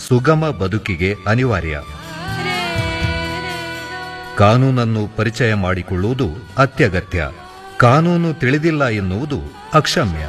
ಸುಗಮ ಬದುಕಿಗೆ ಅನಿವಾರ್ಯ ಕಾನೂನನ್ನು ಪರಿಚಯ ಮಾಡಿಕೊಳ್ಳುವುದು ಅತ್ಯಗತ್ಯ ಕಾನೂನು ತಿಳಿದಿಲ್ಲ ಎನ್ನುವುದು ಅಕ್ಷಮ್ಯ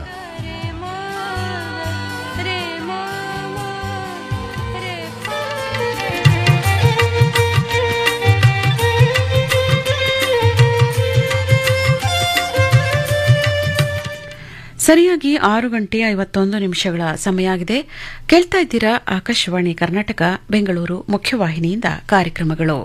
ಸರಿಯಾಗಿ ಆರು ಗಂಟೆ ಐವತ್ತೊಂದು ನಿಮಿಷಗಳ ಸಮಯ ಆಗಿದೆ ಕೇಳ್ತಾ ಇದ್ದೀರಾ ಆಕಾಶವಾಣಿ ಕರ್ನಾಟಕ ಬೆಂಗಳೂರು ಮುಖ್ಯವಾಹಿನಿಯಿಂದ ಕಾರ್ಯಕ್ರಮಗಳು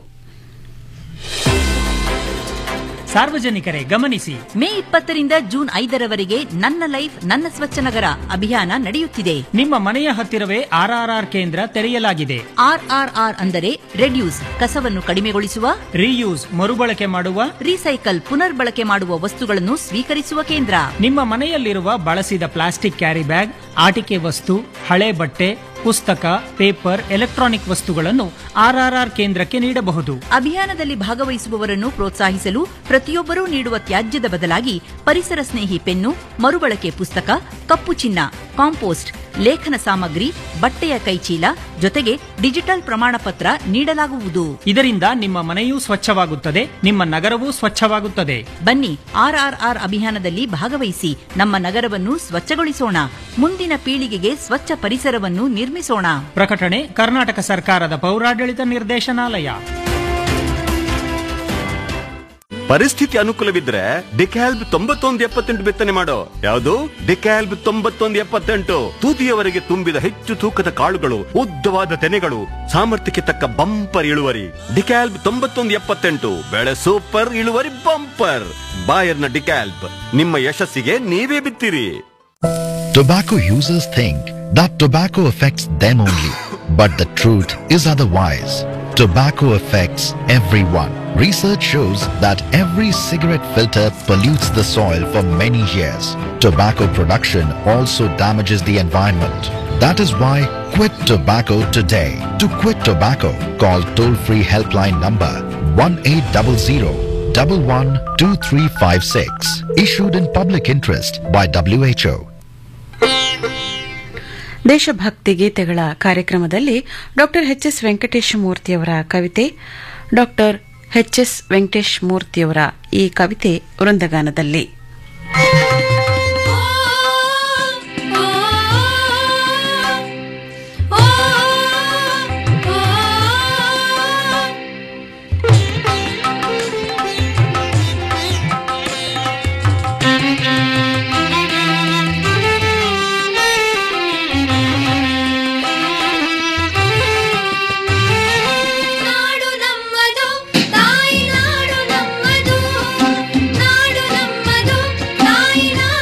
ಸಾರ್ವಜನಿಕರೇ ಗಮನಿಸಿ ಮೇ ಇಪ್ಪತ್ತರಿಂದ ಜೂನ್ ಐದರವರೆಗೆ ನನ್ನ ಲೈಫ್ ನನ್ನ ಸ್ವಚ್ಛ ನಗರ ಅಭಿಯಾನ ನಡೆಯುತ್ತಿದೆ ನಿಮ್ಮ ಮನೆಯ ಹತ್ತಿರವೇ ಆರ್ಆರ್ಆರ್ ಕೇಂದ್ರ ತೆರೆಯಲಾಗಿದೆ ಆರ್ಆರ್ಆರ್ ಅಂದರೆ ರೆಡ್ಯೂಸ್ ಕಸವನ್ನು ಕಡಿಮೆಗೊಳಿಸುವ ರೀಯೂಸ್ ಮರುಬಳಕೆ ಮಾಡುವ ರೀಸೈಕಲ್ ಪುನರ್ಬಳಕೆ ಮಾಡುವ ವಸ್ತುಗಳನ್ನು ಸ್ವೀಕರಿಸುವ ಕೇಂದ್ರ ನಿಮ್ಮ ಮನೆಯಲ್ಲಿರುವ ಬಳಸಿದ ಪ್ಲಾಸ್ಟಿಕ್ ಕ್ಯಾರಿ ಬ್ಯಾಗ್ ಆಟಿಕೆ ವಸ್ತು ಹಳೆ ಬಟ್ಟೆ ಪುಸ್ತಕ ಪೇಪರ್ ಎಲೆಕ್ಟ್ರಾನಿಕ್ ವಸ್ತುಗಳನ್ನು ಆರ್ಆರ್ಆರ್ ಕೇಂದ್ರಕ್ಕೆ ನೀಡಬಹುದು ಅಭಿಯಾನದಲ್ಲಿ ಭಾಗವಹಿಸುವವರನ್ನು ಪ್ರೋತ್ಸಾಹಿಸಲು ಪ್ರತಿಯೊಬ್ಬರೂ ನೀಡುವ ತ್ಯಾಜ್ಯದ ಬದಲಾಗಿ ಪರಿಸರ ಸ್ನೇಹಿ ಪೆನ್ನು ಮರುಬಳಕೆ ಪುಸ್ತಕ ಕಪ್ಪು ಚಿನ್ನ ಕಾಂಪೋಸ್ಟ್ ಲೇಖನ ಸಾಮಗ್ರಿ ಬಟ್ಟೆಯ ಕೈಚೀಲ ಜೊತೆಗೆ ಡಿಜಿಟಲ್ ಪ್ರಮಾಣ ಪತ್ರ ನೀಡಲಾಗುವುದು ಇದರಿಂದ ನಿಮ್ಮ ಮನೆಯೂ ಸ್ವಚ್ಛವಾಗುತ್ತದೆ ನಿಮ್ಮ ನಗರವೂ ಸ್ವಚ್ಛವಾಗುತ್ತದೆ ಬನ್ನಿ ಆರ್ಆರ್ಆರ್ ಅಭಿಯಾನದಲ್ಲಿ ಭಾಗವಹಿಸಿ ನಮ್ಮ ನಗರವನ್ನು ಸ್ವಚ್ಛಗೊಳಿಸೋಣ ಮುಂದಿನ ಪೀಳಿಗೆಗೆ ಸ್ವಚ್ಛ ಪರಿಸರವನ್ನು ನಿರ್ಮಿಸೋಣ ಪ್ರಕಟಣೆ ಕರ್ನಾಟಕ ಸರ್ಕಾರದ ಪೌರಾಡಳಿತ ನಿರ್ದೇಶನಾಲಯ ಪರಿಸ್ಥಿತಿ ಅನುಕೂಲವಿದ್ರೆ ಡಿಕ್ಯಾಲ್ಬ್ ತೊಂಬತ್ತೊಂದು ಎಪ್ಪತ್ತೆಂಟು ಬಿತ್ತನೆ ಮಾಡೋ ಯಾವುದು ಡಿಕ್ಯಾಲ್ಬ್ ತೊಂಬತ್ತೊಂದು ಎಪ್ಪತ್ತೆಂಟು ತೂತಿಯವರೆಗೆ ತುಂಬಿದ ಹೆಚ್ಚು ತೂಕದ ಕಾಳುಗಳು ಉದ್ದವಾದ ತೆನೆಗಳು ಸಾಮರ್ಥ್ಯಕ್ಕೆ ತಕ್ಕ ಬಂಪರ್ ಇಳುವರಿ ಡಿಕ್ಯಾಲ್ಬ್ ತೊಂಬತ್ತೊಂದು ಎಪ್ಪತ್ತೆಂಟು ಬೆಳೆ ಸೂಪರ್ ಇಳುವರಿ ಬಂಪರ್ ಬಾಯರ್ನ ಡಿಕ್ಯಾಲ್ಬ್ ನಿಮ್ಮ ಯಶಸ್ಸಿಗೆ ನೀವೇ ಬಿತ್ತಿರಿ Tobacco users think that tobacco affects them only, but the truth is otherwise. Tobacco affects everyone. Research shows that every cigarette filter pollutes the soil for many years. Tobacco production also damages the environment. That is why quit tobacco today. To quit tobacco, call toll-free helpline number 1800 112356. Issued in public interest by WHO. ದೇಶಭಕ್ತಿ ಗೀತೆಗಳ ಕಾರ್ಯಕ್ರಮದಲ್ಲಿ doctor H S Venkatesha ಮೂರ್ತಿಯವರ ಕವಿತೆ doctor H S Venkatesh ಮೂರ್ತಿಯವರ ಈ ಕವಿತೆ ವೃಂದಗಾನದಲ್ಲಿ ನಾಡು ನಮ್ಮದು ತಾಯಿ ನಾಡು ನಮ್ಮದು ನಾಡು ನಮ್ಮದು ತಾಯಿ ನಾಡು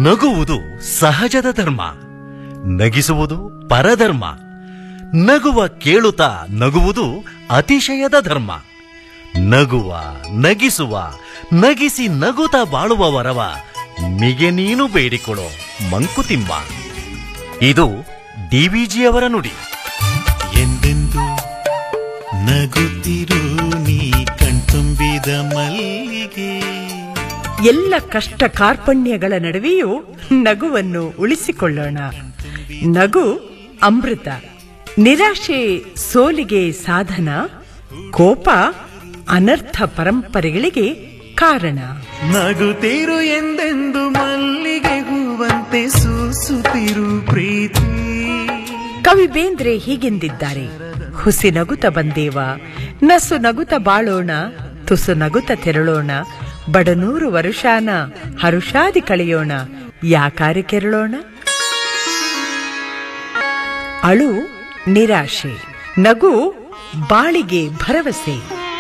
ನಗುವುದು ಸಹಜದ ಧರ್ಮ ನಗಿಸುವುದು ಪರಧರ್ಮ ನಗುವ ಕೇಳುತ್ತಾ ನಗುವುದು ಅತಿಶಯದ ಧರ್ಮ ನಗುವ ನಗಿಸುವ ನಗಿಸಿ ನಗುತ್ತಾ ಬಾಳುವ ವರವ ಮಿಗೆ ನೀನು ಬೇಡಿಕೊಳ್ಳೋ ಮಂಕುತಿಮ್ಮ ಇದು ಡಿವಿಜಿಯವರ ನುಡಿ ಎಂದೆಂದು ನಗುತ್ತಿರು ನೀ ಕಣ್ತುಂಬಿದ ಮಲ್ಲಿಗೆ ಎಲ್ಲ ಕಷ್ಟ ಕಾರ್ಪಣ್ಯಗಳ ನಡುವೆಯೂ ನಗುವನ್ನು ಉಳಿಸಿಕೊಳ್ಳೋಣ ನಗು ಅಮೃತ ನಿರಾಶೆ ಸೋಲಿಗೆ ಸಾಧನ ಕೋಪ ಅನರ್ಥ ಪರಂಪರೆಗಳಿಗೆ ಕಾರಣ ನಗುತ್ತಿರು ಎಂದೆಂದು ಮಲ್ಲಿಗೆ ಹೂವಂತೆ ಸೂಸುತ್ತಿರು ಪ್ರೀತಿ ಕವಿ ಬೇಂದ್ರೆ ಹೀಗೆಂದಿದ್ದಾರೆ ಹುಸಿ ನಗುತ್ತ ಬಂದೇವ ನಸು ನಗುತ್ತ ಬಾಳೋಣ ತುಸು ನಗುತ್ತ ತೆರಳೋಣ ಬಡನೂರು ವರುಷಾನ ಹರುಷಾದಿ ಕಳೆಯೋಣ ಯಾಕಾರೆ ಕೆರಳೋಣ ಅಳು ನಿರಾಶೆ ನಗು ಬಾಳಿಗೆ ಭರವಸೆ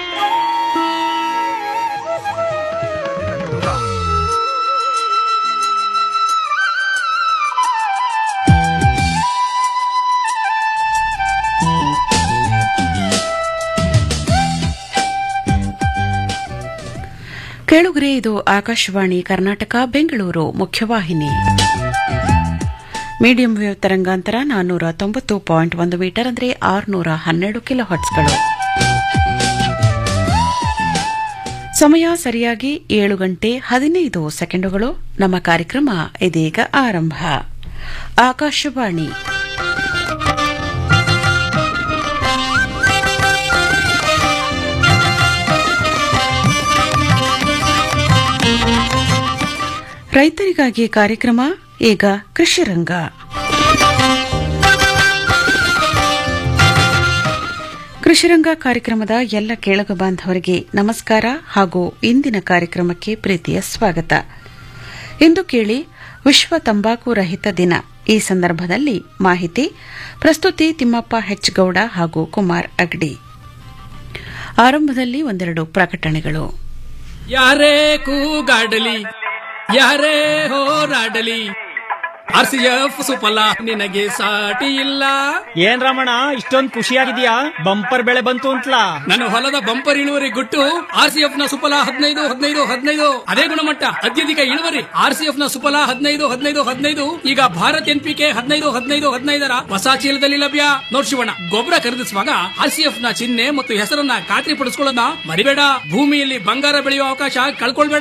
ಕೇಳುಗರೆ ಇದು ಆಕಾಶವಾಣಿ ಕರ್ನಾಟಕ ಬೆಂಗಳೂರು ಮುಖ್ಯವಾಹಿನಿ ಮೀಡಿಯಂ ವೇವ್ ತರಂಗಾಂತರ ನಾನ್ನೂರ ತೊಂಬತ್ತು ಪಾಯಿಂಟ್ ಒಂದು ಮೀಟರ್ ಅಂದರೆ ಆರುನೂರ ಹನ್ನೆರಡು ಕಿಲೋ ಹರ್ಟ್ಸ್ಗಳು ಸಮಯ ಸರಿಯಾಗಿ ಏಳು ಗಂಟೆ ಹದಿನೈದು ಸೆಕೆಂಡುಗಳು ನಮ್ಮ ಕಾರ್ಯಕ್ರಮ ಇದೀಗ ಆರಂಭ ಆಕಾಶವಾಣಿ ರೈತರಿಗಾಗಿ ಕಾರ್ಯಕ್ರಮ ಈಗ ಕೃಷಿರಂಗ ಕೃಷಿರಂಗ ಕಾರ್ಯಕ್ರಮದ ಎಲ್ಲ ಕೇಳಗ ಬಾಂಧವರಿಗೆ ನಮಸ್ಕಾರ ಹಾಗೂ ಇಂದಿನ ಕಾರ್ಯಕ್ರಮಕ್ಕೆ ಪ್ರೀತಿಯ ಸ್ವಾಗತ ಇಂದು ಕೇಳಿ ವಿಶ್ವ ತಂಬಾಕು ರಹಿತ ದಿನ ಈ ಸಂದರ್ಭದಲ್ಲಿ ಮಾಹಿತಿ ಪ್ರಸ್ತುತಿ ತಿಮ್ಮಪ್ಪ ಹೆಚ್ಗೌಡ ಹಾಗೂ ಕುಮಾರ್ ಅಗ್ಡಿ ಆರಂಭದಲ್ಲಿ ಒಂದೆರಡು ಪ್ರಕಟಣೆಗಳು ಯಾರೇ ಕೂಗಾಡಲಿ ಯಾರೇ ಹೋರಾಡಲಿ ಆರ್ ಸಿ ಎಫ್ ಸುಫಲ ನಿನಗೆ ಸಾಟಿ ಇಲ್ಲ ಏನ್ ರಮಣ ಇಷ್ಟೊಂದ್ ಖುಷಿಯಾಗಿದ್ಯಾ ಬಂಪರ್ ಬೆಳೆ ಬಂತು ಅಂತಲಾ ನನ್ನ ಹೊಲದ ಬಂಪರ್ ಇಳುವರಿ ಗುಟ್ಟು ಆರ್ ಸಿ ಎಫ್ ನ ಸುಫಲ ಹದಿನೈದು ಹದಿನೈದು ಹದಿನೈದು ಅದೇ ಗುಣಮಟ್ಟ ಅತ್ಯಧಿಕ ಇಳುವರಿ ಆರ್ ಸಿ ಎಫ್ ನ ಸುಫಲ ಹದಿನೈದು ಹದಿನೈದು ಹದಿನೈದು ಈಗ ಭಾರತ್ ಎನ್ ಪಿ ಕೆ ಹದಿನೈದು ಹದಿನೈದು ಹದಿನೈದರ ಹೊಸ ಚೀಲದಲ್ಲಿ ಲಭ್ಯ ನೋಡ್ ಶಿವಣ್ಣ ಗೊಬ್ಬರ ಖರೀದಿಸುವಾಗ ಆರ್ ಸಿ ಎಫ್ ನ ಚಿಹ್ನೆ ಮತ್ತು ಹೆಸರನ್ನ ಖಾತ್ರಿ ಪಡಿಸ್ಕೊಳ್ಳೋದನ್ನ ಮರಿಬೇಡ ಭೂಮಿಯಲ್ಲಿ ಬಂಗಾರ ಬೆಳೆಯುವ ಅವಕಾಶ ಕಳ್ಕೊಳ್ಬೇಡ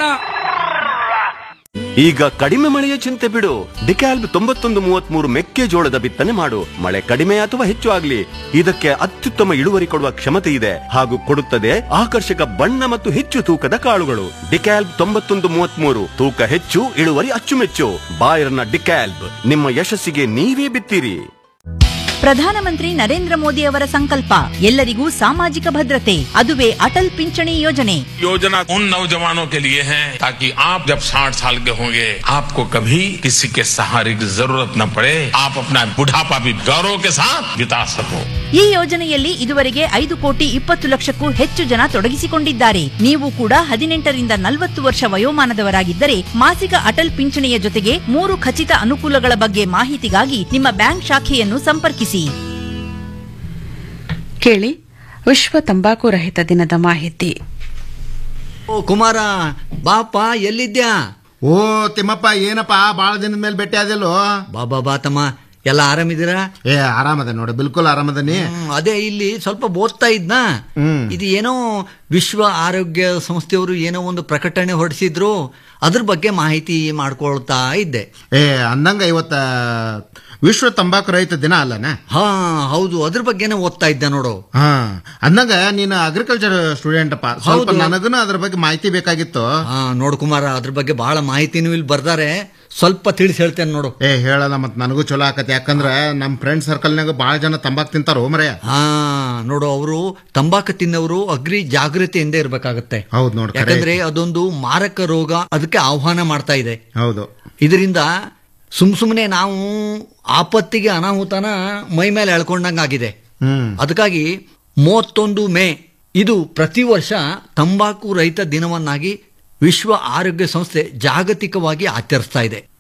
ಈಗ ಕಡಿಮೆ ಮಳೆಯ ಚಿಂತೆ ಬಿಡು ಡಿಕ್ಯಾಲ್ಬ್ ತೊಂಬತ್ತೊಂದು ಮೂವತ್ಮೂರು ಮೆಕ್ಕೆಜೋಳದ ಬಿತ್ತನೆ ಮಾಡು ಮಳೆ ಕಡಿಮೆ ಅಥವಾ ಹೆಚ್ಚು ಆಗ್ಲಿ ಇದಕ್ಕೆ ಅತ್ಯುತ್ತಮ ಇಳುವರಿ ಕೊಡುವ ಕ್ಷಮತೆ ಇದೆ ಹಾಗೂ ಕೊಡುತ್ತದೆ ಆಕರ್ಷಕ ಬಣ್ಣ ಮತ್ತು ಹೆಚ್ಚು ತೂಕದ ಕಾಳುಗಳು ಡಿಕ್ಯಾಲ್ಬ್ ತೊಂಬತ್ತೊಂದು ಮೂವತ್ಮೂರು ತೂಕ ಹೆಚ್ಚು ಇಳುವರಿ ಅಚ್ಚುಮೆಚ್ಚು ಬಾಯರ್ನ ಡಿಕ್ಯಾಲ್ಬ್ ನಿಮ್ಮ ಯಶಸ್ಸಿಗೆ ನೀವೇ ಬಿತ್ತಿರಿ ಪ್ರಧಾನಮಂತ್ರಿ ನರೇಂದ್ರ ಮೋದಿ ಅವರ ಸಂಕಲ್ಪ ಎಲ್ಲರಿಗೂ ಸಾಮಾಜಿಕ ಭದ್ರತೆ ಅದುವೇ ಅಟಲ್ ಪಿಂಚಣಿ ಯೋಜನೆ योजना उन नौजवानों के लिए है ताकि आप जब 60 साल के होंगे आपको कभी किसी के सहारे की जरूरत न पड़े आप अपना बुढ़ापा भी गौरव के साथ बिता सको ಈ ಯೋಜನೆಯಲ್ಲಿ ಇದುವರೆಗೆ ಐದು ಕೋಟಿ ಇಪ್ಪತ್ತು ಲಕ್ಷಕ್ಕೂ ಹೆಚ್ಚು ಜನ ತೊಡಗಿಸಿಕೊಂಡಿದ್ದಾರೆ ನೀವು ಕೂಡ ಹದಿನೆಂಟರಿಂದ ನಲವತ್ತು ವರ್ಷ ವಯೋಮಾನದವರಾಗಿದ್ದರೆ ಮಾಸಿಕ ಅಟಲ್ ಪಿಂಚಣಿಯ ಜೊತೆಗೆ ಮೂರು ಖಚಿತ ಅನುಕೂಲಗಳ ಬಗ್ಗೆ ಮಾಹಿತಿಗಾಗಿ ನಿಮ್ಮ ಬ್ಯಾಂಕ್ ಶಾಖೆಯನ್ನು ಸಂಪರ್ಕಿಸಿ ಕೇಳಿ ವಿಶ್ವ ತಂಬಾಕು ರಹಿತ ದಿನದ ಮಾಹಿತಿ ಓ ಕುಮಾರ ಬಾಪ ಎಲ್ಲಿದ್ಯಾ ಓ ತಿಮ್ಮಪ್ಪ ಏನಪ್ಪ ಬಾಳ ದಿನದ ಮೇಲೆ ಭೇಟಿ ಆದಿಲ್ಲೋ ಬಾಬಾ ಬಾ ತಮ್ಮ ಎಲ್ಲ ಆರಾಮಿದ್ದೀರಾ ಏ ಆರಾಮದ ನೋಡಿ ಬಿಲ್ಕುಲ್ ಆರಾಮದನಿ ಹ್ಮ್, ಅದೇ ಇಲ್ಲಿ ಸ್ವಲ್ಪ ಓದ್ತಾ ಇದ್ನಾ ಇದು ಏನೋ ವಿಶ್ವ ಆರೋಗ್ಯ ಸಂಸ್ಥೆಯವರು ಏನೋ ಒಂದು ಪ್ರಕಟಣೆ ಹೊರಡಿಸಿದ್ರು ಅದ್ರ ಬಗ್ಗೆ ಮಾಹಿತಿ ಮಾಡ್ಕೊಳ್ತಾ ಇದ್ದೆ ಏ ಅಂದಂಗ ಇವತ್ತ ವಿಶ್ವ ತಂಬಾಕು ರಹಿತ ದಿನ ಅಲ್ಲನ ಹಾ ಹೌದು ಅದ್ರ ಬಗ್ಗೆನೇ ಓದ್ತಾ ಇದ್ದೆ ನೋಡು ಹಾ ಅಂದಂಗ ನೀನು ಅಗ್ರಿಕಲ್ಚರ್ ಸ್ಟೂಡೆಂಟ್ ಅಪ್ಪ ಸ್ವಲ್ಪ ಹೌದು. ನನಗೂನು ಅದ್ರ ಬಗ್ಗೆ ಮಾಹಿತಿ ಬೇಕಾಗಿತ್ತು ಹಾ ನೋಡು ಕುಮಾರ ಅದ್ರ ಬಗ್ಗೆ ಬಹಳ ಮಾಹಿತಿನೂ ಇಲ್ಲಿ ಬರ್ದಾರೆ ಸ್ವಲ್ಪ ತಿಳಿಸಿ ಹೇಳ್ತೇನೆ ನೋಡು ಏ ಹೇಳಲ್ಲ ಮತ್ ನನಗೂ ಚಲೋ ಆಕತಿ ಯಾಕಂದ್ರ ನಮ್ ಫ್ರೆಂಡ್ ಸರ್ಕಲ್ನಾಗ ಬಾಳ ಜನ ತಂಬಾಕ್ ತಿಂತಾರೋ ಮರೆಯ ಹಾ ನೋಡು ಅವರು ತಂಬಾಕು ತಿನ್ನೋರು ಅಗ್ರಿ ಜಾಗೃತಿಯಿಂದ ಇರ್ಬೇಕಾಗತ್ತೆ ಹೌದ್ ನೋಡ್ ಖರೆ ಯಾಕಂದ್ರೆ ಅದೊಂದು ಮಾರಕ ರೋಗ ಅದಕ್ಕೆ ಆಹ್ವಾನ ಮಾಡ್ತಾ ಇದೆ ಹೌದು ಇದರಿಂದ ಸುಮ್ ಸುಮ್ಮನೆ ನಾವು ಆಪತ್ತಿಗೆ ಅನಾಹುತನ ಮೈ ಮೇಲೆ ಎಳ್ಕೊಂಡಂಗಾಗಿದೆ ಹ್ಮ್ ಅದಕ್ಕಾಗಿ ಮೂವತ್ತೊಂದು ಮೇ ಇದು ಪ್ರತಿ ವರ್ಷ ತಂಬಾಕು ರಹಿತ ದಿನವನ್ನಾಗಿ ವಿಶ್ವ ಆರೋಗ್ಯ ಸಂಸ್ಥೆ ಜಾಗತಿಕವಾಗಿ ಆಚರಿಸ್ತಾ ಇದೆ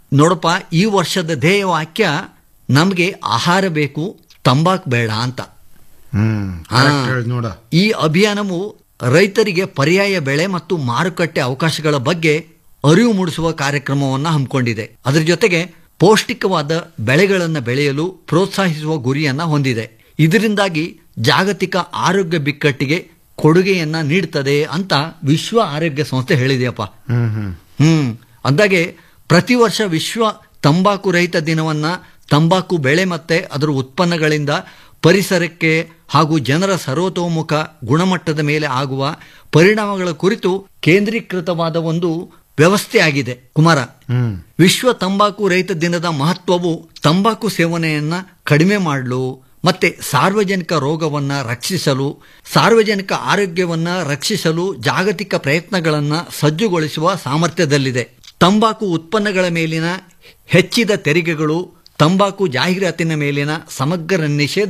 ನೋಡಪ್ಪ ಈ ವರ್ಷದ ಧ್ಯೇಯ ವಾಕ್ಯ ನಮಗೆ ಆಹಾರ ಬೇಕು ತಂಬಾಕು ಬೇಡ ಅಂತ ಹ್ಮ್ ಹಾ. correct ಹೇಳ್ ನೋಡ ಈ ಅಭಿಯಾನವು ರೈತರಿಗೆ ಪರ್ಯಾಯ ಬೆಳೆ ಮತ್ತು ಮಾರುಕಟ್ಟೆ ಅವಕಾಶಗಳ ಬಗ್ಗೆ ಅರಿವು ಮೂಡಿಸುವ ಕಾರ್ಯಕ್ರಮವನ್ನು ಹಮ್ಮಿಕೊಂಡಿದೆ ಅದರ ಜೊತೆಗೆ ಪೌಷ್ಟಿಕವಾದ ಬೆಳೆಗಳನ್ನು ಬೆಳೆಯಲು ಪ್ರೋತ್ಸಾಹಿಸುವ ಗುರಿಯನ್ನ ಹೊಂದಿದೆ ಇದರಿಂದಾಗಿ ಜಾಗತಿಕ ಆರೋಗ್ಯ ಬಿಕ್ಕಟ್ಟಿಗೆ ಕೊಡುಗೆಯನ್ನ ನೀಡುತ್ತದೆ ಅಂತ ವಿಶ್ವ ಆರೋಗ್ಯ ಸಂಸ್ಥೆ ಹೇಳಿದೆಯಪ್ಪ ಹ್ಮ್ ಹ್ಮ್ ಹ್ಮ್ ಅಂದಾಗೆ ಪ್ರತಿ ವರ್ಷ ವಿಶ್ವ ತಂಬಾಕು ರಹಿತ ದಿನವನ್ನ ತಂಬಾಕು ಬೆಳೆ ಮತ್ತೆ ಅದರ ಉತ್ಪನ್ನಗಳಿಂದ ಪರಿಸರಕ್ಕೆ ಹಾಗೂ ಜನರ ಸರ್ವತೋಮುಖ ಗುಣಮಟ್ಟದ ಮೇಲೆ ಆಗುವ ಪರಿಣಾಮಗಳ ಕುರಿತು ಕೇಂದ್ರೀಕೃತವಾದ ಒಂದು ವ್ಯವಸ್ಥೆ ಆಗಿದೆ ಕುಮಾರ ಹ್ಮ್ ವಿಶ್ವ ತಂಬಾಕು ರಹಿತ ದಿನದ ಮಹತ್ವವು ತಂಬಾಕು ಸೇವನೆಯನ್ನ ಕಡಿಮೆ ಮಾಡಲು ಮತ್ತೆ ಸಾರ್ವಜನಿಕ ರೋಗವನ್ನ ರಕ್ಷಿಸಲು ಸಾರ್ವಜನಿಕ ಆರೋಗ್ಯವನ್ನ ರಕ್ಷಿಸಲು ಜಾಗತಿಕ ಪ್ರಯತ್ನಗಳನ್ನ ಸಜ್ಜುಗೊಳಿಸುವ ಸಾಮರ್ಥ್ಯದಲ್ಲಿದೆ ತಂಬಾಕು ಉತ್ಪನ್ನಗಳ ಮೇಲಿನ ಹೆಚ್ಚಿದ ತೆರಿಗೆಗಳು ತಂಬಾಕು ಜಾಹೀರಾತಿನ ಮೇಲಿನ ಸಮಗ್ರ ನಿಷೇಧ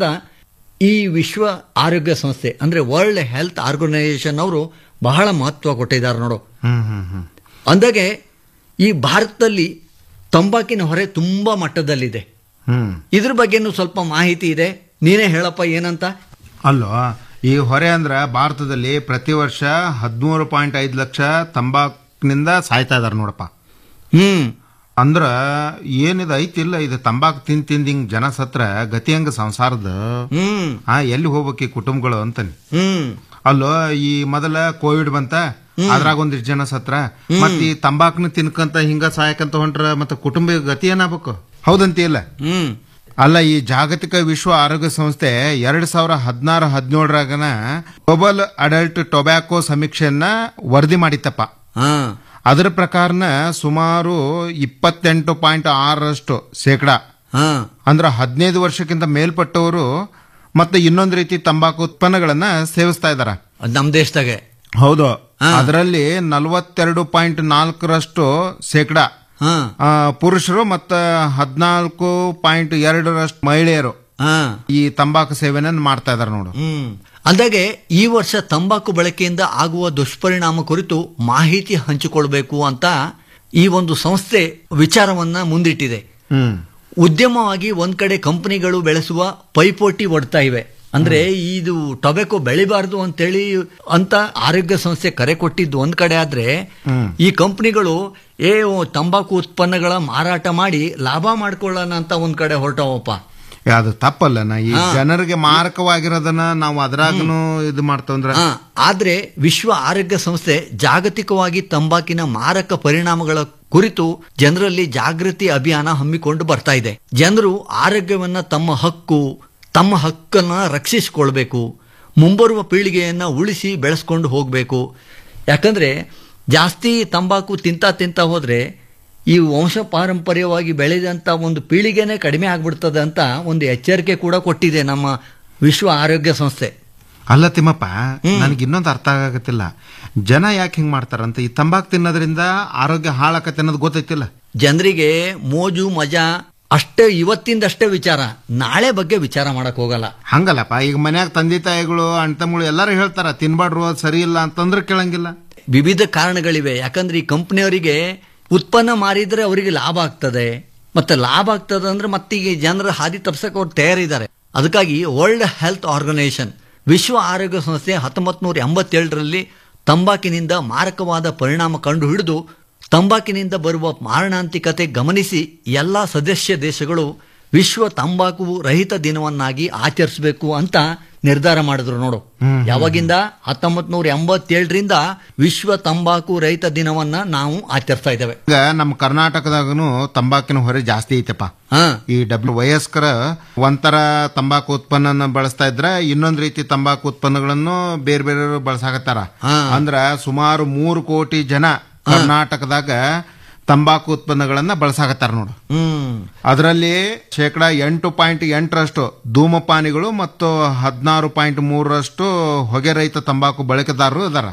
ಈ ವಿಶ್ವ ಆರೋಗ್ಯ ಸಂಸ್ಥೆ ಅಂದ್ರೆ ವರ್ಲ್ಡ್ ಹೆಲ್ತ್ ಆರ್ಗನೈಸೇಷನ್ ಅವರು ಬಹಳ ಮಹತ್ವ ಕೊಟ್ಟಿದ್ದಾರೆ ನೋಡು ಹ್ಮ್ ಹ್ಮ್ ಹ್ಮ್ ಅಂದಾಗೆ ಈ ಭಾರತದಲ್ಲಿ ತಂಬಾಕಿನ ಹೊರೆ ತುಂಬಾ ಮಟ್ಟದಲ್ಲಿದೆ ಹ್ಮ್ ಇದ್ರ ಬಗ್ಗೆನೂ ಸ್ವಲ್ಪ ಮಾಹಿತಿ ಇದೆ ನೀನೇ ಹೇಳಪ್ಪ ಏನಂತ ಅಲ್ಲೋ ಈ ಹೊರೆ ಅಂದ್ರ ಭಾರತದಲ್ಲಿ ಪ್ರತಿ ವರ್ಷ ಹದಿಮೂರು ಪಾಯಿಂಟ್ ಐದು ಲಕ್ಷ ತಂಬಾಕಿನಿಂದ ಸಾಯ್ತಾ ಇದಾರೆ ನೋಡಪ್ಪ ಹ್ಮ್ ಅಂದ್ರ ಏನಿದು ಐತಿಲ್ಲ ಇದು ತಂಬಾಕು ತಿಂದ್ ತಿಂದ್ ಹಿಂಗ್ ಜನ ಸತ್ರ ಗತಿ ಹಂಗ ಸಂಸಾರದ ಹ್ಮ್ ಆ ಎಲ್ಲಿ ಹೋಗ್ಬೇಕು ಈ ಕುಟುಂಬಗಳು ಅಂತಾನೆ ಹ್ಮ್ ಅಲ್ಲೋ ಈ ಮೊದಲ ಕೋವಿಡ್ ಬಂತ ಅದ್ರಾಗ ಒಂದಿಷ್ಟು ಜನ ಸತ್ರ ಮತ್ ಈ ತಂಬಾಕ್ನ ತಿನ್ಕಂತ ಹಿಂಗ ಸಾಯಕಂತ ಹೊಂಟ್ರ ಮತ್ತೆ ಕುಟುಂಬ ಗತಿ ಏನಾಗ್ಬೇಕು ಹೌದಂತಿಲ್ಲ ಹ್ಮ್ ಅಲ್ಲ ಈ ಜಾಗತಿಕ ವಿಶ್ವ ಆರೋಗ್ಯ ಸಂಸ್ಥೆ ಎರಡ್ ಸಾವಿರ ಹದಿನಾರು ಹದಿನೇಳರಾಗನ ಗ್ಲೋಬಲ್ ಅಡಲ್ಟ್ ಟೊಬ್ಯಾಕೋ ಸಮೀಕ್ಷೆಯನ್ನ ವರದಿ ಮಾಡಿತ್ತಪ್ಪ ಹಾ ಅದರ ಪ್ರಕಾರನ ಸುಮಾರು ಇಪ್ಪತ್ತೆಂಟು ಪಾಯಿಂಟ್ ಆರರಷ್ಟು ಶೇಕಡ ಹಾ ಅಂದ್ರ ಹದಿನೈದು ವರ್ಷಕ್ಕಿಂತ ಮೇಲ್ಪಟ್ಟವರು ಮತ್ತೆ ಇನ್ನೊಂದು ರೀತಿ ತಂಬಾಕು ಉತ್ಪನ್ನಗಳನ್ನ ಸೇವಿಸ್ತಾ ಇದಾರ ಅದ್ ನಮ್ ದೇಶದಾಗೆ ಹೌದು ಅದರಲ್ಲಿ ನಲವತ್ತೆರಡು ಪಾಯಿಂಟ್ ನಾಲ್ಕರಷ್ಟು ಶೇಕಡ ಹಾ ಆ, ಪುರುಷರು ಮತ್ತ ಹದಿನಾಲ್ಕು ಪಾಯಿಂಟ್ ಎರಡರಷ್ಟು ಮಹಿಳೆಯರು ಹಾ ಈ ತಂಬಾಕು ಸೇವನೆ ಮಾಡ್ತಾ ಇದಾರೆ ನೋಡು ಹ್ಮ್ ಅಂದಾಗೆ ಈ ವರ್ಷ ತಂಬಾಕು ಬಳಕೆಯಿಂದ ಆಗುವ ದುಷ್ಪರಿಣಾಮ ಕುರಿತು ಮಾಹಿತಿ ಹಂಚಿಕೊಳ್ಬೇಕು ಅಂತ ಈ ಒಂದು ಸಂಸ್ಥೆ ವಿಚಾರವನ್ನ ಮುಂದಿಟ್ಟಿದೆ ಹ್ಮ್ ಉದ್ಯಮವಾಗಿ ಒಂದ್ ಕಡೆ ಕಂಪನಿಗಳು ಬೆಳೆಸುವ ಪೈಪೋಟಿ ಒಡ್ತಾ ಇವೆ ಅಂದ್ರೆ ಇದು ಟೊಬೆಕೊ ಬೆಳಿಬಾರ್ದು ಅಂತೇಳಿ ಅಂತ ಆರೋಗ್ಯ ಸಂಸ್ಥೆ ಕರೆ ಕೊಟ್ಟಿದ್ದು ಒಂದ್ ಕಡೆ ಆದ್ರೆ ಹ್ಮ್. ಈ ಕಂಪನಿಗಳು ಏ ಓ, ತಂಬಾಕು ಉತ್ಪನ್ನಗಳ ಮಾರಾಟ ಮಾಡಿ ಲಾಭ ಮಾಡ್ಕೊಳ್ಳೋಣ ಅಂತ ಒಂದ್ ಕಡೆ ಹೊರಟವಪ್ಪ ಅದು ತಪ್ಪಲ್ಲನ ಈ ಹಾ. ಜನರಿಗೆ ಮಾರಕವಾಗಿರೋದನ್ನ ನಾವು ಅದ್ರಾಗನು ಇದು ಮಾಡ್ತಂದ್ರ ಆ, ಆದ್ರೆ ವಿಶ್ವ ಆರೋಗ್ಯ ಸಂಸ್ಥೆ ಜಾಗತಿಕವಾಗಿ ತಂಬಾಕಿನ ಮಾರಕ ಪರಿಣಾಮಗಳ ಕುರಿತು ಜನರಲ್ಲಿ ಜಾಗೃತಿ ಅಭಿಯಾನ ಹಮ್ಮಿಕೊಂಡು ಬರ್ತಾ ಇದೆ ಜನರು ಆರೋಗ್ಯವನ್ನ ತಮ್ಮ ಹಕ್ಕು ತಮ್ಮ ಹಕ್ಕನ್ನ ರಕ್ಷಿಸಿಕೊಳ್ಬೇಕು ಮುಂಬರುವ ಪೀಳಿಗೆಯನ್ನ ಉಳಿಸಿ ಬೆಳೆಸ್ಕೊಂಡು ಹೋಗಬೇಕು ಯಾಕಂದ್ರೆ ಜಾಸ್ತಿ ತಂಬಾಕು ತಿಂತ ತಿಂತ ಹೋದ್ರೆ ಈ ವಂಶ ಪಾರಂಪರ್ಯವಾಗಿ ಬೆಳೆದಂತ ಒಂದು ಪೀಳಿಗೆನೇ ಕಡಿಮೆ ಆಗ್ಬಿಡ್ತದೆ ಅಂತ ಒಂದು ಎಚ್ಚರಿಕೆ ಕೂಡ ಕೊಟ್ಟಿದೆ ನಮ್ಮ ವಿಶ್ವ ಆರೋಗ್ಯ ಸಂಸ್ಥೆ ಅಲ್ಲ ತಿಮ್ಮಪ್ಪ ನನಗೆ ಇನ್ನೊಂದು ಅರ್ಥ ಆಗತ್ತಿಲ್ಲ ಜನ ಯಾಕೆ ಹಿಂಗ್ ಮಾಡ್ತಾರಂತ ಈ ತಂಬಾಕು ತಿನ್ನೋದ್ರಿಂದ ಆರೋಗ್ಯ ಹಾಳಾಕತ್ತೆ ಅನ್ನೋದು ಗೊತ್ತೈತಿಲ್ಲ ಜನರಿಗೆ ಮೋಜು ಮಜಾ ಅಷ್ಟೇ ಇವತ್ತಿಂದಷ್ಟೇ ವಿಚಾರ ನಾಳೆ ಬಗ್ಗೆ ವಿಚಾರ ಮಾಡಕ್ ಹೋಗಲ್ಲ ಹಂಗಲ್ಲಪ್ಪ ಈಗ ಮನ್ಯಾಗ ತಂದೆ ತಾಯಿಗಳು ಅಣ್ತಮ್ಮಗಳು ಎಲ್ಲರೂ ಹೇಳ್ತಾರ ತಿನ್ಬಾಡ್ರು ಅದು ಸರಿ ಇಲ್ಲ ಅಂತಂದ್ರೆ ಕೇಳಂಗಿಲ್ಲ ವಿವಿಧ ಕಾರಣಗಳಿವೆ ಯಾಕಂದ್ರೆ ಈ ಕಂಪನಿಯವರಿಗೆ ಉತ್ಪನ್ನ ಮಾರಿದ್ರೆ ಅವರಿಗೆ ಲಾಭ ಆಗ್ತದೆ ಮತ್ತೆ ಲಾಭ ಆಗ್ತದೆ ಅಂದ್ರೆ ಮತ್ತೀಗ ಜನರ ಹಾದಿ ತಪ್ಸಕ್ಕೆ ಅವ್ರು ತಯಾರಿದ್ದಾರೆ ಅದಕ್ಕಾಗಿ ವರ್ಲ್ಡ್ ಹೆಲ್ತ್ ಆರ್ಗನೈಸೇಷನ್ ವಿಶ್ವ ಆರೋಗ್ಯ ಸಂಸ್ಥೆ ಹತ್ತೊಂಬತ್ತು ನೂರ ಎಂಬತ್ತೇಳರಲ್ಲಿ ತಂಬಾಕಿನಿಂದ ಮಾರಕವಾದ ಪರಿಣಾಮ ಕಂಡು ಹಿಡಿದು ತಂಬಾಕಿನಿಂದ ಬರುವ ಮಾರಣಾಂತಿಕತೆ ಗಮನಿಸಿ ಎಲ್ಲ ಸದಸ್ಯ ದೇಶಗಳು ವಿಶ್ವ ತಂಬಾಕು ರಹಿತ ದಿನವನ್ನಾಗಿ ಆಚರಿಸಬೇಕು ಅಂತ ನಿರ್ಧಾರ ಮಾಡಿದ್ರು ನೋಡು ಯಾವಾಗಿಂದ ಹತ್ತೊಂಬತ್ ನೂರ ಎಂಬತ್ತೇಳರಿಂದ ವಿಶ್ವ ತಂಬಾಕು ರಹಿತ ದಿನವನ್ನ ನಾವು ಆಚರಿಸ್ತಾ ಇದ್ದೇವೆ ಈಗ ನಮ್ಮ ಕರ್ನಾಟಕದಾಗನು ತಂಬಾಕಿನ ಹೊರೆ ಜಾಸ್ತಿ ಐತಪ್ಪ ಈ ಡಬ್ಲ್ಯೂ ವಯಸ್ಕರ ಒಂಥರ ತಂಬಾಕು ಉತ್ಪನ್ನ ಬಳಸ್ತಾ ಇದ್ರೆ ಇನ್ನೊಂದ್ ರೀತಿ ತಂಬಾಕು ಉತ್ಪನ್ನಗಳನ್ನು ಬೇರೆ ಬೇರೆ ಬಳಸಾಕತ್ತಾರ ಅಂದ್ರ ಸುಮಾರು ಮೂರು ಕೋಟಿ ಜನ ಕರ್ನಾಟಕದಾಗ ತಂಬಾಕು ಉತ್ಪನ್ನಗಳನ್ನ ಬಳಸಾಕತ್ತಾರ ನೋಡು ಹ್ಮ್ ಅದರಲ್ಲಿ ಶೇಕಡ ಎಂಟು ಪಾಯಿಂಟ್ ಎಂಟರಷ್ಟು ಧೂಮಪಾನಿಗಳು ಮತ್ತು ಹದಿನಾರು ಪಾಯಿಂಟ್ ಮೂರರಷ್ಟು ಹೊಗೆ ರಹಿತ ತಂಬಾಕು ಬಳಕೆದಾರರು ಇದಾರ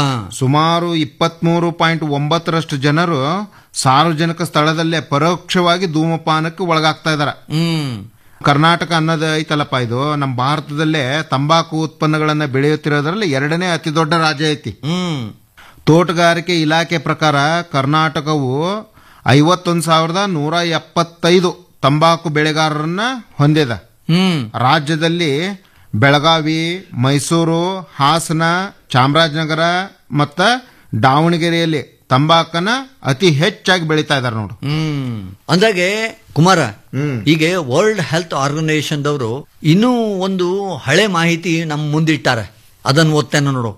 ಸುಮಾರು ಇಪ್ಪತ್ಮೂರು ಪಾಯಿಂಟ್ ಒಂಬತ್ತರಷ್ಟು ಜನರು ಸಾರ್ವಜನಿಕ ಸ್ಥಳದಲ್ಲೇ ಪರೋಕ್ಷವಾಗಿ ಧೂಮಪಾನಕ್ಕೆ ಒಳಗಾಗ್ತಾ ಇದಾರ ಹ್ಮ್ ಕರ್ನಾಟಕ ಅನ್ನೋದು ಐತಲ್ಲಪ್ಪ ಇದು ನಮ್ಮ ಭಾರತದಲ್ಲೇ ತಂಬಾಕು ಉತ್ಪನ್ನಗಳನ್ನ ಬೆಳೆಯುತ್ತಿರೋದ್ರಲ್ಲಿ ಎರಡನೇ ಅತಿ ದೊಡ್ಡ ರಾಜ್ಯ ಐತಿ ಹ್ಮ್ ತೋಟಗಾರಿಕೆ ಇಲಾಖೆ ಪ್ರಕಾರ ಕರ್ನಾಟಕವು ಐವತ್ತೊಂದು ಸಾವಿರದ ನೂರ ಎಪ್ಪತ್ತೈದು ತಂಬಾಕು ಬೆಳೆಗಾರರನ್ನ ಹೊಂದಿದ ಹ್ಮ್ ರಾಜ್ಯದಲ್ಲಿ ಬೆಳಗಾವಿ ಮೈಸೂರು ಹಾಸನ ಚಾಮರಾಜನಗರ ಮತ್ತ ದಾವಣಗೆರೆಯಲ್ಲಿ ತಂಬಾಕನ ಅತಿ ಹೆಚ್ಚಾಗಿ ಬೆಳೀತಾ ಇದಾರೆ ನೋಡು ಹ್ಮ್ ಅಂದಾಗೆ ಕುಮಾರ ಈಗ ವರ್ಲ್ಡ್ ಹೆಲ್ತ್ ಆರ್ಗನೈಸೇಷನ್ ದವರು ಇನ್ನೂ ಒಂದು ಹಳೆ ಮಾಹಿತಿ ನಮ್ಮ ಮುಂದಿಟ್ಟಾರೆ ಅದನ್ನು ಓದ್ತೇನೆ ನೋಡು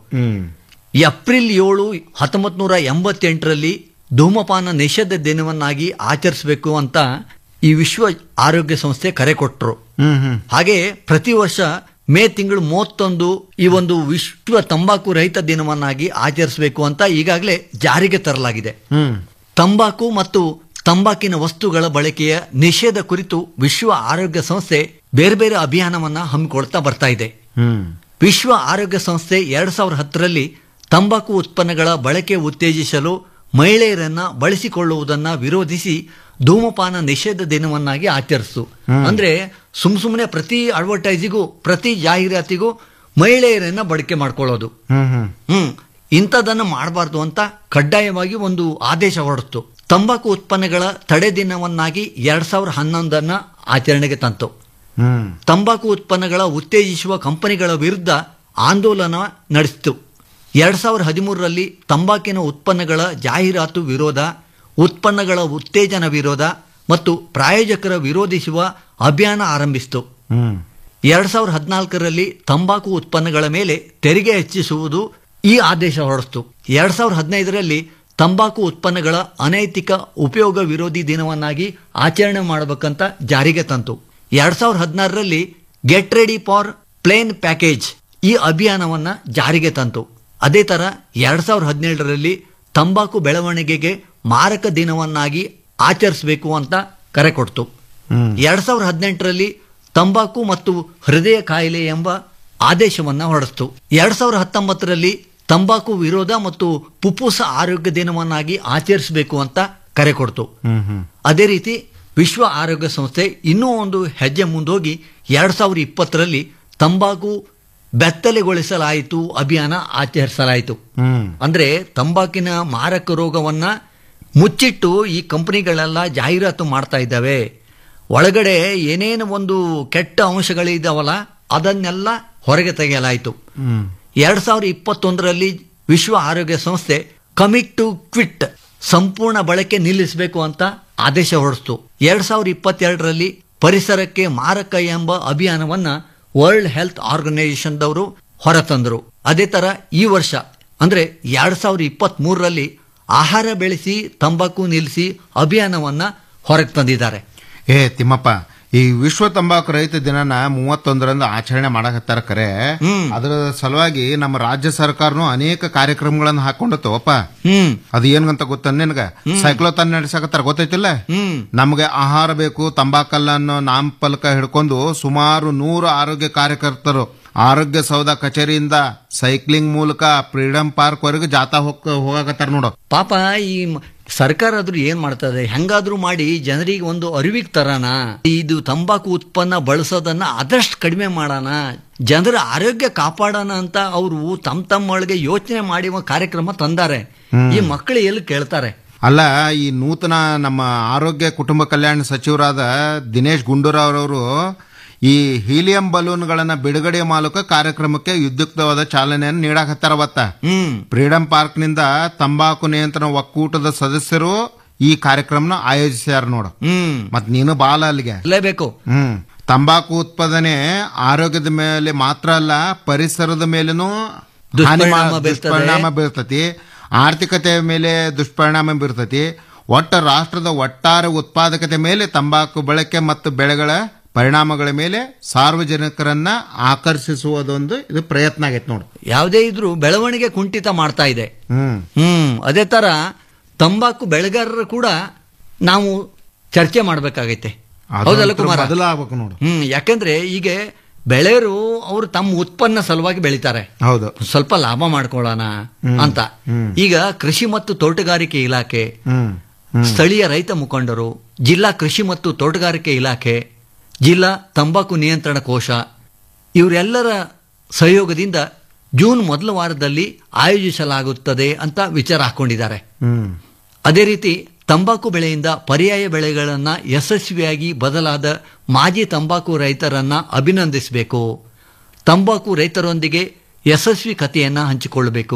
ಏಪ್ರಿಲ್ ಏಳು ಹತ್ತೊಂಬತ್ ನೂರ ಎಂಬತ್ತೆಂಟರಲ್ಲಿ ಧೂಮಪಾನ ನಿಷೇಧ ದಿನವನ್ನಾಗಿ ಆಚರಿಸಬೇಕು ಅಂತ ಈ ವಿಶ್ವ ಆರೋಗ್ಯ ಸಂಸ್ಥೆ ಕರೆ ಕೊಟ್ಟರು ಹ್ಮ್ ಹ್ಮ್ ಹಾಗೆ ಪ್ರತಿ ವರ್ಷ ಮೇ ತಿಂಗಳು ಮೂವತ್ತೊಂದು ಈ ಒಂದು ವಿಶ್ವ ತಂಬಾಕು ರಹಿತ ದಿನವನ್ನಾಗಿ ಆಚರಿಸಬೇಕು ಅಂತ ಈಗಾಗಲೇ ಜಾರಿಗೆ ತರಲಾಗಿದೆ ಹ್ಮ್ ತಂಬಾಕು ಮತ್ತು ತಂಬಾಕಿನ ವಸ್ತುಗಳ ಬಳಕೆಯ ನಿಷೇಧ ಕುರಿತು ವಿಶ್ವ ಆರೋಗ್ಯ ಸಂಸ್ಥೆ ಬೇರೆ ಬೇರೆ ಅಭಿಯಾನವನ್ನ ಹಮ್ಮಿಕೊಳ್ತಾ ಬರ್ತಾ ಇದೆ ಹ್ಮ್ ವಿಶ್ವ ಆರೋಗ್ಯ ಸಂಸ್ಥೆ ಎರಡ್ ಸಾವಿರದ ಹತ್ತರಲ್ಲಿ ತಂಬಾಕು ಉತ್ಪನ್ನಗಳ ಬಳಕೆ ಉತ್ತೇಜಿಸಲು ಮಹಿಳೆಯರನ್ನ ಬಳಸಿಕೊಳ್ಳುವುದನ್ನ ವಿರೋಧಿಸಿ ಧೂಮಪಾನ ನಿಷೇಧ ದಿನವನ್ನಾಗಿ ಆಚರಿಸಿತು ಹ್ಮ್. ಅಂದ್ರೆ ಸುಮ್ ಸುಮ್ಮನೆ ಪ್ರತಿ ಅಡ್ವರ್ಟೈಸಿಗೂ ಪ್ರತಿ ಜಾಹೀರಾತಿಗೂ ಮಹಿಳೆಯರನ್ನ ಬಳಕೆ ಮಾಡ್ಕೊಳ್ಳೋದು ಹ್ಮ್ ಹ್ಮ್ ಹ್ಮ್ ಇಂಥದನ್ನ ಮಾಡಬಾರ್ದು ಅಂತ ಕಡ್ಡಾಯವಾಗಿ ಒಂದು ಆದೇಶ ಹೊರಡಿತು ತಂಬಾಕು ಉತ್ಪನ್ನಗಳ ತಡೆ ದಿನವನ್ನಾಗಿ ಎರಡ್ ಸಾವಿರದ ಹನ್ನೊಂದನ್ನ ಆಚರಣೆಗೆ ತಂತು ಹ್ಮ್ ತಂಬಾಕು ಉತ್ಪನ್ನಗಳ ಉತ್ತೇಜಿಸುವ ಕಂಪನಿಗಳ ವಿರುದ್ಧ ಆಂದೋಲನ ನಡೆಸಿತು ಎರಡ್ ಸಾವಿರದ ಹದಿಮೂರರಲ್ಲಿ ತಂಬಾಕಿನ ಉತ್ಪನ್ನಗಳ ಜಾಹೀರಾತು ವಿರೋಧ ಉತ್ಪನ್ನಗಳ ಉತ್ತೇಜನ ವಿರೋಧ ಮತ್ತು ಪ್ರಾಯೋಜಕರ ವಿರೋಧಿಸುವ ಅಭಿಯಾನ ಆರಂಭಿಸಿತು ಹ್ಮ್ ಎರಡ್ ಸಾವಿರದ ಹದಿನಾಲ್ಕರಲ್ಲಿ ತಂಬಾಕು ಉತ್ಪನ್ನಗಳ ಮೇಲೆ ತೆರಿಗೆ ಹೆಚ್ಚಿಸುವುದು ಈ ಆದೇಶ ಹೊರಡಿಸಿತು ಎರಡ್ ಸಾವಿರದ ಹದಿನೈದರಲ್ಲಿ ತಂಬಾಕು ಉತ್ಪನ್ನಗಳ ಅನೈತಿಕ ಉಪಯೋಗ ವಿರೋಧಿ ದಿನವನ್ನಾಗಿ ಆಚರಣೆ ಮಾಡಬೇಕಂತ ಜಾರಿಗೆ ತಂತು ಎರಡ್ ಸಾವಿರದ ಹದಿನಾರರಲ್ಲಿ get ready for plain package ಈ ಅಭಿಯಾನವನ್ನ ಜಾರಿಗೆ ತಂತು ಅದೇ ತರ ಎರಡ್ ಸಾವಿರದ ಹದಿನೇಳರಲ್ಲಿ ತಂಬಾಕು ಬೆಳವಣಿಗೆಗೆ ಮಾರಕ ದಿನವನ್ನಾಗಿ ಆಚರಿಸಬೇಕು ಅಂತ ಕರೆ ಕೊಡ್ತು ಎರಡ್ ಸಾವಿರದ ಹದಿನೆಂಟರಲ್ಲಿ ತಂಬಾಕು ಮತ್ತು ಹೃದಯ ಕಾಯಿಲೆ ಎಂಬ ಆದೇಶವನ್ನ ಹೊರಡಿಸಿತು ಎರಡ್ ಸಾವಿರದ ಹತ್ತೊಂಬತ್ತರಲ್ಲಿ ತಂಬಾಕು ವಿರೋಧ ಮತ್ತು ಪುಪ್ಪುಸ ಆರೋಗ್ಯ ದಿನವನ್ನಾಗಿ ಆಚರಿಸಬೇಕು ಅಂತ ಕರೆ ಕೊಡ್ತು ಹ್ಮ್ ಹ್ಮ್ ಅದೇ ರೀತಿ ವಿಶ್ವ ಆರೋಗ್ಯ ಸಂಸ್ಥೆ ಇನ್ನೂ ಒಂದು ಹೆಜ್ಜೆ ಮುಂದೋಗಿ ಎರಡ್ ಸಾವಿರದ ಇಪ್ಪತ್ತರಲ್ಲಿ ತಂಬಾಕು ಬೆತ್ತಲೆಗೊಳಿಸಲಾಯಿತು ಅಭಿಯಾನ ಆಚರಿಸಲಾಯಿತು ಹ್ಮ್ ಅಂದ್ರೆ ತಂಬಾಕಿನ ಮಾರಕ ರೋಗವನ್ನ ಮುಚ್ಚಿಟ್ಟು ಈ ಕಂಪನಿಗಳೆಲ್ಲ ಜಾಹೀರಾತು ಮಾಡ್ತಾ ಇದ್ದಾವೆ ಒಳಗಡೆ ಏನೇನು ಒಂದು ಕೆಟ್ಟ ಅಂಶಗಳಿದಾವಲ್ಲ ಅದನ್ನೆಲ್ಲ ಹೊರಗೆ ತೆಗೆಯಲಾಯಿತು ಹ್ಮ್ ಎರಡ್ ಸಾವಿರದ ಇಪ್ಪತ್ತೊಂದರಲ್ಲಿ ವಿಶ್ವ ಆರೋಗ್ಯ ಸಂಸ್ಥೆ ಕಮಿಟ್ ಟು ಕ್ವಿಟ್ ಸಂಪೂರ್ಣ ಬಳಕೆ ನಿಲ್ಲಿಸಬೇಕು ಅಂತ ಆದೇಶ ಹೊರಡಿಸಿತು ಎರಡ್ ಸಾವಿರದ ಇಪ್ಪತ್ತೆರಡರಲ್ಲಿ ಪರಿಸರಕ್ಕೆ ಮಾರಕ ಎಂಬ ಅಭಿಯಾನವನ್ನ ವರ್ಲ್ಡ್ ಹೆಲ್ತ್ ಆರ್ಗನೈಸೇಷನ್ ದವರು ಹೊರತಂದರು ಅದೇ ತರ ಈ ವರ್ಷ ಅಂದ್ರೆ ಎರಡ್ ಸಾವಿರದ ಇಪ್ಪತ್ತ್ ಮೂರರಲ್ಲಿ ಆಹಾರ ಬೆಳೆಸಿ ತಂಬಾಕು ನಿಲ್ಲಿಸಿ ಅಭಿಯಾನವನ್ನ ಹೊರಗೆ ತಂದಿದ್ದಾರೆ ಏ ತಿಮ್ಮಪ್ಪ ಈ ವಿಶ್ವ ತಂಬಾಕು ರಹಿತ ದಿನನ ಮೂವತ್ತೊಂದರಂದು ಆಚರಣೆ ಮಾಡಕತ್ತಾರ ಕರೆ ಅದರ ಸಲುವಾಗಿ ನಮ್ಮ ರಾಜ್ಯ ಸರ್ಕಾರನು ಅನೇಕ ಕಾರ್ಯಕ್ರಮಗಳನ್ನು ಹಾಕೊಂಡತ್ತವಪ್ಪ ಹ್ಮ್ ಅದು ಏನ್ಗಂತ ಗೊತ್ತ ನಿನಗ ಸೈಕ್ಲೋತಾನ್ ನಡೆಸಕತ್ತಾರ ಗೊತ್ತೈತಿಲ್ಲ ಹ್ಮ್ ನಮಗೆ ಆಹಾರ ಬೇಕು ತಂಬಾಕಲ್ಲ ಅನ್ನೋ ನಾಮಫಲಕ ಹಿಡ್ಕೊಂಡು ಸುಮಾರು ನೂರು ಆರೋಗ್ಯ ಕಾರ್ಯಕರ್ತರು ಆರೋಗ್ಯ ಸೌಧ ಕಚೇರಿಯಿಂದ ಸೈಕ್ಲಿಂಗ್ ಮೂಲಕ ಫ್ರೀಡಂ ಪಾರ್ಕ್ ವರೆಗೂ ಜಾಥಾ ಹೋಗ್ ಹೋಗಾಕತ್ತಾರ ನೋಡು ಪಾಪ ಈ ಮ- ಸರ್ಕಾರ ಆದ್ರೂ ಏನ್ ಮಾಡ್ತದೆ ಹೆಂಗಾದ್ರೂ ಮಾಡಿ ಜನರಿಗೆ ಒಂದು ಅರಿವಿಗೆ ತರಾನ ಇದು ತಂಬಾಕು ಉತ್ಪನ್ನ ಬಳಸೋದನ್ನ ಆದಷ್ಟು ಕಡಿಮೆ ಮಾಡೋಣ ಜನರ ಆರೋಗ್ಯ ಕಾಪಾಡೋಣ ಅಂತ ಅವರು ತಮ್ಮ ತಮ್ಮೊಳಗೆ ಯೋಚನೆ ಮಾಡಿ ಒಂದು ಕಾರ್ಯಕ್ರಮ ತಂದಾರೆ ಈ ಮಕ್ಕಳು ಎಲ್ಲಿ ಕೇಳ್ತಾರೆ ಅಲ್ಲ ಈ ನೂತನ ನಮ್ಮ ಆರೋಗ್ಯ ಕುಟುಂಬ ಕಲ್ಯಾಣ ಸಚಿವರಾದ ದಿನೇಶ್ ಗುಂಡೂರಾವ್ ಅವರು ಈ ಹೀಲಿಯಂ ಬಲೂನ್ಗಳನ್ನ ಬಿಡುಗಡೆ ಮೂಲಕ ಕಾರ್ಯಕ್ರಮಕ್ಕೆ ವಿದ್ಯುಕ್ತವಾದ ಚಾಲನೆಯನ್ನು ನೀಡಾಕತ್ತಾರವತ್ತ ಹ್ಮ್ ಫ್ರೀಡಂ ಪಾರ್ಕ್ನಿಂದ ತಂಬಾಕು ನಿಯಂತ್ರಣ ಒಕ್ಕೂಟದ ಸದಸ್ಯರು ಈ ಕಾರ್ಯಕ್ರಮನ ಆಯೋಜಿಸ್ಯಾರ ನೋಡು ಹ್ಮ್ ಮತ್ ನೀನು ಬಾಲ ಅಲ್ಲಿಗೆ ಇರಲೇಬೇಕು ಹ್ಮ್ ತಂಬಾಕು ಉತ್ಪಾದನೆ ಆರೋಗ್ಯದ ಮೇಲೆ ಮಾತ್ರ ಅಲ್ಲ ಪರಿಸರದ ಮೇಲೇನೂ ಹಾನಿ ಮಾ- ದುಷ್ಪರಿಣಾಮ ಬೀರ್ತದೆ. ದುಷ್ಪರಿಣಾಮ ಬೀರ್ತತಿ ಆರ್ಥಿಕತೆಯ ಮೇಲೆ ದುಷ್ಪರಿಣಾಮ ಬೀರ್ತತಿ ಒಟ್ಟ ರಾಷ್ಟ್ರದ ಒಟ್ಟಾರೆ ಉತ್ಪಾದಕತೆ ಮೇಲೆ ತಂಬಾಕು ಬಳಕೆ ಮತ್ತು ಬೆಳೆಗಳ ಪರಿಣಾಮಗಳ ಮೇಲೆ ಸಾರ್ವಜನಿಕರನ್ನ ಆಕರ್ಷಿಸುವುದೊಂದು ಇದು ಪ್ರಯತ್ನ ಆಗೈತೆ ನೋಡು ಯಾವುದೇ ಇದ್ರೂ ಬೆಳವಣಿಗೆ ಕುಂಠಿತ ಮಾಡ್ತಾ ಇದೆ ಹ್ಮ್ ಹ್ಮ್ ಅದೇ ತರ ತಂಬಾಕು ಬೆಳೆಗಾರರು ಕೂಡ ನಾವು ಚರ್ಚೆ ಮಾಡ್ಬೇಕಾಗೈತೆ ಹೌದಲ್ಲ ಕುಮಾರ ಬದಲಾಗಬೇಕು ನೋಡು ಹ್ಮ್ ಯಾಕಂದ್ರೆ ಈಗ ಬೆಳೆಯರು ಅವರು ತಮ್ಮ ಉತ್ಪನ್ನ ಸಲುವಾಗಿ ಬೆಳಿತಾರೆ ಹೌದು ಸ್ವಲ್ಪ ಲಾಭ ಮಾಡ್ಕೊಳ್ಳೋಣ ಅಂತ ಈಗ ಕೃಷಿ ಮತ್ತು ತೋಟಗಾರಿಕೆ ಇಲಾಖೆ ಹ್ಮ್ ಸ್ಥಳೀಯ ರೈತ ಮುಖಂಡರು ಜಿಲ್ಲಾ ಕೃಷಿ ಮತ್ತು ತೋಟಗಾರಿಕೆ ಇಲಾಖೆ ಜಿಲ್ಲಾ ತಂಬಾಕು ನಿಯಂತ್ರಣ ಕೋಶ ಇವರೆಲ್ಲರ ಸಹಯೋಗದಿಂದ ಜೂನ್ ಮೊದಲ ವಾರದಲ್ಲಿ ಆಯೋಜಿಸಲಾಗುತ್ತದೆ ಅಂತ ವಿಚಾರ ಹಾಕೊಂಡಿದ್ದಾರೆ ಹ್ಮ್ ಅದೇ ರೀತಿ ತಂಬಾಕು ಬೆಳೆಯಿಂದ ಪರ್ಯಾಯ ಬೆಳೆಗಳನ್ನ ಯಶಸ್ವಿಯಾಗಿ ಬದಲಾದ ಮಾಜಿ ತಂಬಾಕು ರೈತರನ್ನ ಅಭಿನಂದಿಸಬೇಕು ತಂಬಾಕು ರೈತರೊಂದಿಗೆ ಯಶಸ್ವಿ ಕಥೆಯನ್ನ ಹಂಚಿಕೊಳ್ಳಬೇಕು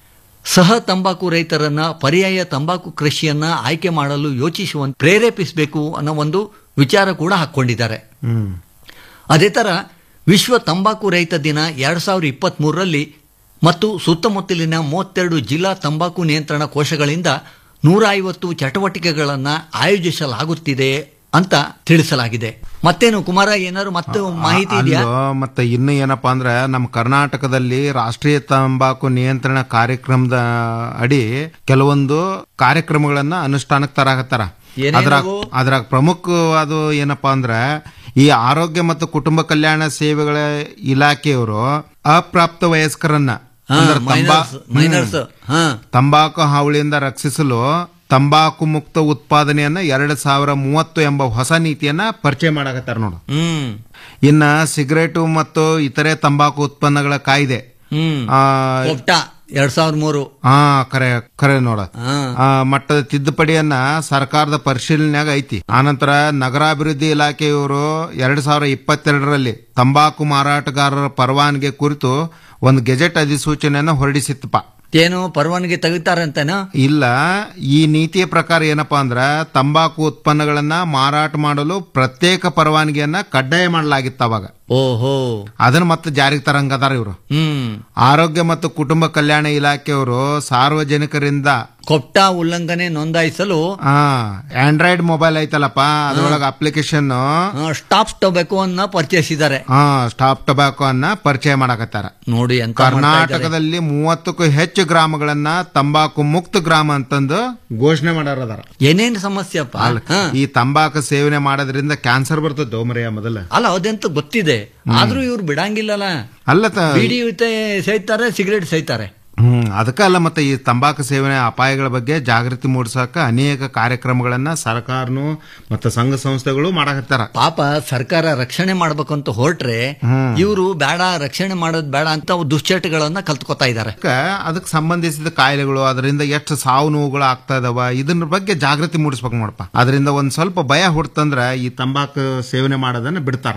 ಸಹ ತಂಬಾಕು ರೈತರನ್ನ ಪರ್ಯಾಯ ತಂಬಾಕು ಕೃಷಿಯನ್ನ ಆಯ್ಕೆ ಮಾಡಲು ಯೋಚಿಸುವಂತೆ ಪ್ರೇರೇಪಿಸಬೇಕು ಅನ್ನೋ ಒಂದು ವಿಚಾರ ಕೂಡ ಹಾಕ್ಕೊಂಡಿದ್ದಾರೆ ಹ್ಮ್ ಅದೇ ಥರ ವಿಶ್ವ ತಂಬಾಕು ರೈತ ದಿನ ಎರಡು ಸಾವಿರದ ಇಪ್ಪತ್ತ್ಮೂರರಲ್ಲಿ ಮತ್ತು ಸುತ್ತಮುತ್ತಲಿನ ಮೂವತ್ತೆರಡು ಜಿಲ್ಲಾ ತಂಬಾಕು ನಿಯಂತ್ರಣ ಕೋಶಗಳಿಂದ ನೂರ ಐವತ್ತು ಚಟುವಟಿಕೆಗಳನ್ನು ಆಯೋಜಿಸಲಾಗುತ್ತಿದೆ ಅಂತ ತಿಳಿಸಲಾಗಿದೆ ಮತ್ತೇನು ಕುಮಾರ ಏನಾದ್ರು ಮತ್ತೆ ಮಾಹಿತಿ ಇದೆಯಾ ಅಲ್ಲೋ ಮತ್ತೆ ಇನ್ನು ಏನಪ್ಪಾ ಅಂದ್ರೆ ನಮ್ಮ ಕರ್ನಾಟಕದಲ್ಲಿ ರಾಷ್ಟ್ರೀಯ ತಂಬಾಕು ನಿಯಂತ್ರಣ ಕಾರ್ಯಕ್ರಮದ ಅಡಿ ಕೆಲವೊಂದು ಕಾರ್ಯಕ್ರಮಗಳನ್ನ ಅನುಷ್ಠಾನಕ್ಕೆ ತರಾಕತ್ತಾರ ಏನೇನವು? ಅದ್ರಾಗ ಅದ್ರಾಗ ಪ್ರಮುಖವಾದ ಏನಪ್ಪಾ ಅಂದ್ರೆ ಈ ಆರೋಗ್ಯ ಮತ್ತು ಕುಟುಂಬ ಕಲ್ಯಾಣ ಸೇವೆಗಳ ಇಲಾಖೆಯವರು ಅಪ್ರಾಪ್ತ ವಯಸ್ಕರನ್ನ ಹಾ, ಅಂದ್ರೆ ತಂಬಾ- minors, minors, ಹಾ. ತಂಬಾಕು ಹಾವಳಿಯಿಂದ ರಕ್ಷಿಸಲು ತಂಬಾಕು ಮುಕ್ತ ಉತ್ಪಾದನೆಯನ್ನ ಎರಡ್ ಸಾವಿರ ಮೂವತ್ತು ಎಂಬ ಹೊಸ ನೀತಿಯನ್ನ ಪರಿಚಯ ಮಾಡಕತ್ತಾರ ನೋಡು ಹ್ಮ್ ಇನ್ನ ಸಿಗರೇಟು ಮತ್ತು ಇತರೆ ತಂಬಾಕು ಉತ್ಪನ್ನಗಳ ಕಾಯ್ದೆ ಹ್ಮ್ ಆ, ಒಪ್ಟಾ ಎರಡ್ ಸಾವಿರದ ಮೂರು ಹಾ ಕರೆ ಕರೆ ನೋಡ ಹಾ. ಆ, ಮಟ್ಟದ ತಿದ್ದುಪಡಿಯನ್ನ ಸರ್ಕಾರದ ಪರಿಶೀಲನೆಯಾಗ ಐತಿ ಆನಂತರ ನಗರಾಭಿವೃದ್ಧಿ ಇಲಾಖೆಯವರು ಎರಡ್ ಸಾವಿರ ಇಪ್ಪತ್ತೆರಡರಲ್ಲಿ ತಂಬಾಕು ಮಾರಾಟಗಾರರ ಪರವಾನಗಿ ಕುರಿತು ಒಂದು ಗೆಜೆಟ್ ಅಧಿಸೂಚನೆಯನ್ನ ಹೊರಡಿಸಿತ್ತಪ್ಪ ಏನು ಪರವಾನಗಿ ತೆಗಿತಾರಂತೇನ ಇಲ್ಲ ಈ ನೀತಿಯ ಪ್ರಕಾರ ಏನಪ್ಪಾ ಅಂದ್ರ ತಂಬಾಕು ಉತ್ಪನ್ನಗಳನ್ನ ಮಾರಾಟ ಮಾಡಲು ಪ್ರತ್ಯೇಕ ಪರವಾನಗಿಯನ್ನ ಕಡ್ಡಾಯ ಮಾಡಲಾಗಿತ್ತು ಅವಾಗ ಓಹೋ ಅದನ್ನ ಮತ್ತೆ ಜಾರಿಗೆ ತರಂಗದಾರ ಇವರು ಹ್ಮ್ ಆರೋಗ್ಯ ಮತ್ತು ಕುಟುಂಬ ಕಲ್ಯಾಣ ಇಲಾಖೆಯವರು ಸಾರ್ವಜನಿಕರಿಂದ ಕೊಪ್ಟಾ ಉಲ್ಲಂಘನೆ ನೋಂದಾಯಿಸಲು ಆ ಆಂಡ್ರಾಯ್ಡ್ ಮೊಬೈಲ್ ಐತಲ್ಲಪ್ಪ ಅದ್ರೊಳಗೆ ಅಪ್ಲಿಕೇಶನ್ ಸ್ಟಾಪ್ ಟೊಬ್ಯಾಕೋ ಅನ್ನ ಪರಿಚಯಿಸಿದ್ದಾರೆ ಹಾ ಸ್ಟಾಪ್ ಟೊಬ್ಯಾಕೋ ಅನ್ನ ಪರಿಚಯ ಮಾಡಕತ್ತಾರ ನೋಡಿ ಅಂತ ಮಾಡ್ತಾ ಇದ್ದಾರೆ. ಕರ್ನಾಟಕದಲ್ಲಿ ಮೂವತ್ತಕ್ಕೂ ಹೆಚ್ಚು ಗ್ರಾಮಗಳನ್ನ ತಂಬಾಕು ಮುಕ್ತ ಗ್ರಾಮ ಅಂತಂದು ಘೋಷಣೆ ಮಾಡಾರದಾರ ಏನೇನ್ ಸಮಸ್ಯೆ ಅಪ್ಪ ಅಲ್ಲ, ಈ ತಂಬಾಕು ಸೇವನೆ ಮಾಡೋದ್ರಿಂದ ಕ್ಯಾನ್ಸರ್ ಬರ್ತದ ಮರೆಯ ಮೊದಲ ಅಲ್ಲ ಅದಂತ ಗೊತ್ತಿದೆ ಆದ್ರೂ ಇವ್ರು ಬಿಡಂಗಿಲ್ಲಲ್ಲ ಅಲ್ಲ ತ- ಬೀಡಿ ಸೈತಾರೆ ಸಿಗರೇಟ್ ಸೈತಾರೆ ಹ್ಮ್ ಅದಕ್ಕ ಅಲ್ಲ ಮತ್ತೆ ಈ ತಂಬಾಕು ಸೇವನೆ ಅಪಾಯಗಳ ಬಗ್ಗೆ ಜಾಗೃತಿ ಮೂಡಿಸಕ ಅನೇಕ ಕಾರ್ಯಕ್ರಮಗಳನ್ನ ಸರ್ಕಾರನು ಮತ್ತೆ ಸಂಘ ಸಂಸ್ಥೆಗಳು ಮಾಡಕತ್ತಾರ ಪಾಪ ಸರ್ಕಾರ ರಕ್ಷಣೆ ಮಾಡ್ಬೇಕಂತ ಹೊರಟ್ರೆ ಹ್ಮ್. ಇವರು ಬೇಡ ರಕ್ಷಣೆ ಮಾಡೋದ್ ಬೇಡ ಅಂತ ಅವು ದುಶ್ಚಟಗಳನ್ನ ಕಲ್ತ್ಕೊತಾ ಇದ್ದಾರೆ ಅದಕ್ಕ ಅದಕ್ಕೆ ಸಂಬಂಧಿಸಿದ ಕಾಯಿಲೆಗಳು ಅದರಿಂದ ಎಷ್ಟು ಸಾವು ನೋವುಗಳು ಆಗ್ತಾ ಇದಾವ ಇದನ್ನ ಬಗ್ಗೆ ಜಾಗೃತಿ ಮೂಡಿಸ್ಬೇಕು ನೋಡಪ್ಪ ಅದರಿಂದ ಒಂದ್ ಸ್ವಲ್ಪ ಭಯ ಹುಡ್ತಂದ್ರ ಈ ತಂಬಾಕು ಸೇವನೆ ಮಾಡೋದನ್ನ ಬಿಡ್ತಾರ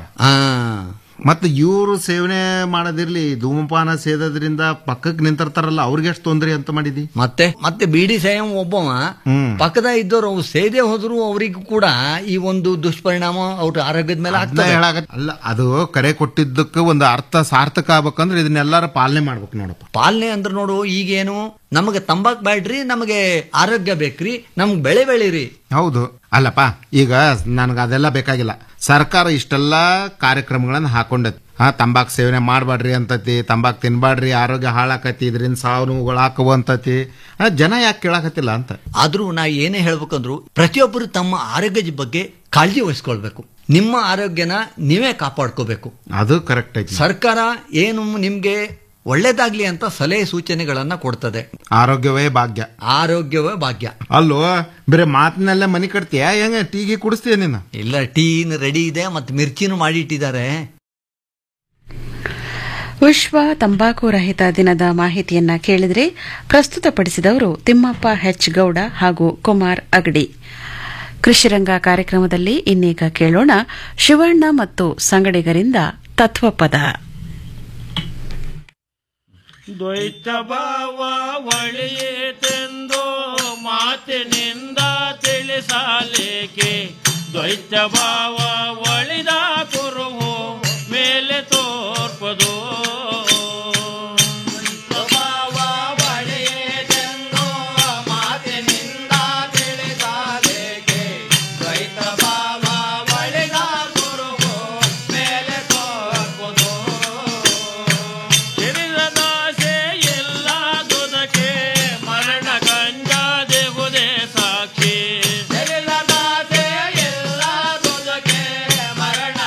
ಮತ್ತೆ ಇವರು ಸೇವನೆ ಮಾಡೋದಿರ್ಲಿ ಧೂಮಪಾನ ಸೇದೋದ್ರಿಂದ ಪಕ್ಕಕ್ಕೆ ನಿಂತಿರ್ತಾರಲ್ಲ ಅವ್ರಿಗೆ ಎಷ್ಟು ತೊಂದರೆ ಅಂತ ಮಾಡಿದಿ ಮತ್ತೆ ಮತ್ತೆ ಬೀಡಿ ಸೇಯಂ ಒಬ್ಬವ ಹ್ಮ್. ಪಕ್ಕದ ಇದ್ದವ್ರು ಅವ್ರು ಸೇದೆ ಹೋದ್ರು ಅವರಿಗೂ ಕೂಡ ಈ ಒಂದು ದುಷ್ಪರಿಣಾಮ ಅವ್ರ ಆರೋಗ್ಯದ ಮೇಲೆ ಅದ್ನ ಆಗ್ತದೆ ಹೇಳಾಕ ಅಲ್ಲ ಅದು ಕರೆ ಕೊಟ್ಟಿದ್ದಕ್ಕೆ ಒಂದು ಅರ್ಥ ಸಾರ್ಥಕ ಆಗ್ಬೇಕಂದ್ರೆ ಇದನ್ನೆಲ್ಲಾರು ಪಾಲನೆ ಮಾಡ್ಬೇಕು ನೋಡಪ್ಪ ಪಾಲನೆ ಅಂದ್ರೆ ನೋಡು ಈಗೇನು ನಮಗೆ ತಂಬಾಕ್ ಬೇಡ್ರಿ ನಮಗೆ ಆರೋಗ್ಯ ಬೇಕ್ರಿ ನಮ್ಗೆ ಬೆಳೆ ಬೆಳೀರಿ ಹೌದು ಅಲ್ಲಪ್ಪ ಈಗ ನನಗೆ ಅದೆಲ್ಲ ಬೇಕಾಗಿಲ್ಲ ಸರ್ಕಾರ ಇಷ್ಟೆಲ್ಲ ಕಾರ್ಯಕ್ರಮಗಳನ್ನ ಹಾಕೊಂಡೈತಿ ಹಾ ತಂಬಾಕು ಸೇವನೆ ಮಾಡಬೇಡ್ರಿ ಅಂತತಿ ತಂಬಾಕು ತಿನ್ಬಾಡ್ರಿ ಆರೋಗ್ಯ ಹಾಳಾಕತಿ ಇದರಿಂದ ಸಾವು ನೋವುಗಳು ಹಾಕವು ಅಂತತಿ ಆ, ಜನ ಯಾಕೆ ಕೇಳಾಕತ್ತಿಲ್ಲ ಅಂತ ಆದ್ರೂ ನಾ ಏನೇ ಹೇಳ್ಬೇಕಂದ್ರು ಪ್ರತಿಯೊಬ್ಬರು ತಮ್ಮ ಆರೋಗ್ಯದ ಬಗ್ಗೆ ಕಾಳಜಿ ವಹಿಸ್ಕೊಳ್ಬೇಕು ನಿಮ್ಮ ಆರೋಗ್ಯನ ನೀವೇ ಕಾಪಾಡ್ಕೋಬೇಕು ಅದು ಕರೆಕ್ಟ್ ಐತಿ ಸರ್ಕಾರ ಏನು ನಿಮ್ಗೆ ಒಳ್ಳೇದಾಗ್ಲಿ ಅಂತ ಸಲಹೆ ಸೂಚನೆಗಳನ್ನ ಕೊಡ್ತದೆ ಆರೋಗ್ಯವೇ ಭಾಗ್ಯ ಆರೋಗ್ಯವೇ ಭಾಗ್ಯ ಅಲ್ಲೋ ಬೇರೆ ಮಾತಿನಲ್ಲೇ ಮನಿ ಕಟ್ತೀಯ ಹೆಂಗ ಟೀಗಿ ಕುಡಿಸ್ತೀಯ ನೀನು ಇಲ್ಲ ಟೀನ್ ರೆಡಿ ಇದೆ ಮತ್ತೆ ಮಿರ್ಚಿನೂ ಮಾಡಿಟ್ಟಿದ್ದಾರೆ ವಿಶ್ವ ತಂಬಾಕು ರಹಿತ ದಿನದ ಮಾಹಿತಿಯನ್ನ ಕೇಳಿದ್ರೆ ಪ್ರಸ್ತುತಪಡಿಸಿದವರು ತಿಮ್ಮಪ್ಪ ಹೆಚ್ ಗೌಡ ಹಾಗೂ ಕುಮಾರ್ ಅಗಡಿ ಕೃಷಿರಂಗ ಕಾರ್ಯಕ್ರಮದಲ್ಲಿ ಇನ್ನೀಗ ಕೇಳೋಣ ಶಿವಣ್ಣ ಮತ್ತು ಸಂಗಡಿಗರಿಂದ ತತ್ವಪದ ದ್ವೈತ ಭಾವ ಒಳೆಯೇತೆಂದು ಮಾತಿನಿಂದ ತಿಳಿಸಲೇಕೆ ದ್ವೈತ ಭಾವ ಒಳಿದ ಕುರುಹು ಮೇಲೆ ತೋರ್ಪದು ಭಾವ ಒಳೆಯೇತೆಂದು ಮಾತಿನಿಂದ ತಿಳಿಸಲೇಕೆ ದ್ವೈತ ಭಾವ ಒಳಿದ ಕುರುಹು ಮೇಲೆ ತೋರ್ಪದು ಹಿರಿದಾಸೆ ಎಲ್ಲದುದಕ್ಕೆ ಮರಣ ಕಂಜಾದೆಗುದೇ ಸಾಕ್ಷಿ ಹಿರಿದಾಸೆ ಎಲ್ಲದುದಕ್ಕೆ ಮರಣ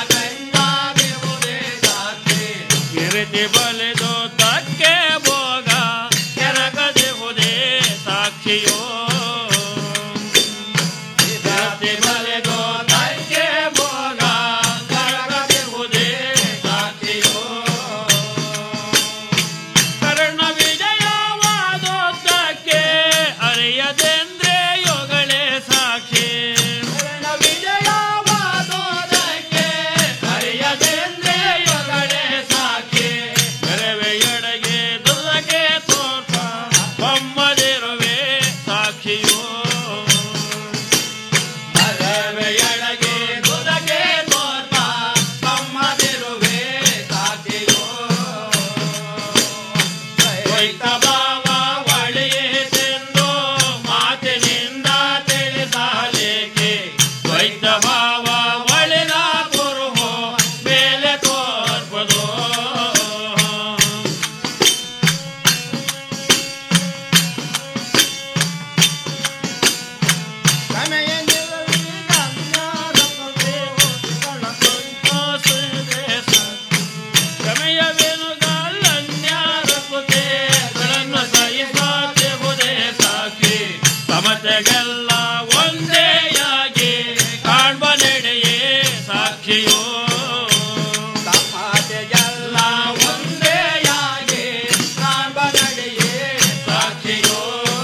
ಸೇವೆಯೊಳಗೆ ದುದಕೆ ತೋರ್ಪ ತಮ್ಮದಿರುವೆ ಸಾಕ್ಷಿಯೋ ದ್ವೈತ ಭಾವ ಒಳೆಯದೆಂದು ಮಾತಿನಿಂದ ತಿಳಿಸಲೇಕೆ ದ್ವೈತ ಭಾವ ಒಳೆದ ಕುರುಹು ಮೇಲೆ ತೋರ್ಪದು ಸಮತೆಗೆಲ್ಲ ಒಂದೇಯಾಗಿ ಕಾಣ್ಬ ನಡೆಯೇ ಸಾಕ್ಷಿಯೋ ಸಮತೆಗೆಲ್ಲ ಒಂದೇಯಾಗಿ ಕಾಣ್ಬ ನಡೆಯೇ ಸಾಕ್ಷಿಯೋ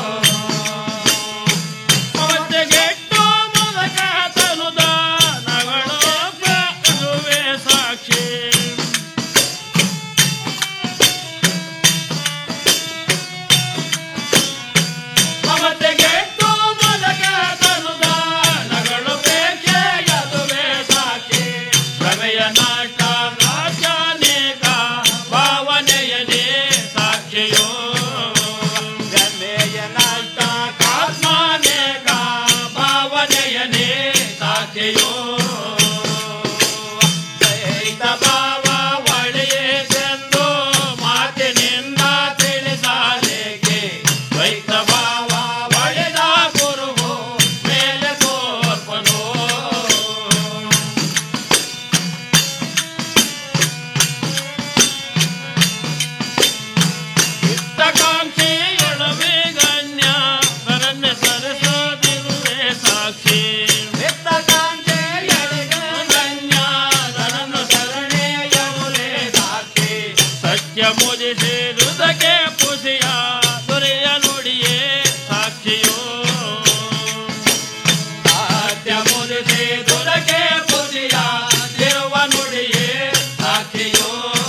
ಮಮತೆಗೆಟ್ಟು ಮೂಲಕ ತನುದ ನಗಳು ಅದುವೆ ಸಾಕ್ಷಿ ಮಮತೆಗೆಟ್ಟು ಮೂಲಕ ತನುದ ನಗಳು ಪ್ರೇಕ್ಷೆಯದುವೆ ಸಾಕ್ಷಿ ಪ್ರಮೆಯ ನಾಟ ರಾಜಾನೇಕ ಭಾವನೆಯದೇ ಸಾಕ್ಷಿಯೋ ಪ್ರಮೆಯ ನಾಟ ಕಾತ್ಮಾನೇಕ ಭಾವನೆಯನೇ ಸಾಕ್ಷಿಯೋ ದೈತ ಭಾವ ಒಳೆಯದೆಂದು ಮಾತಿನಿಂದ ತಿಳಿಸಲೇಕೆ ದ್ವೈತ ಭಾವ ಒಳೆದ ಗುರುವು ಮೇಲೆ ತೋರ್ಪನು ಇತ್ತಕಾಂಕ್ಷೆಯೊಳವೆ ಗಣ್ಯ ಸರಣ್ಯ ಸರಸೋದಿರುವೆ ಸಾಕ್ಷಿ ಗಣ್ಯ ಸರನ್ನು ಶರಣೆಯವುಲೆ ಸಾಕ್ಷಿ ಸತ್ಯ ಮುದಿಸಿ ಹೃದಕ್ಕೆ ಪುಸಿಯ ದೊರೆಯ ನುಡಿಯೇ ಸಾಕ್ಷಿಯೋ ಸತ್ಯ ಮುದಿಸಿ ದುರಕ್ಕೆ ಪುಸಿಯ ದೇವ ನುಡಿಯೇ ಸಾಕ್ಷಿಯೋ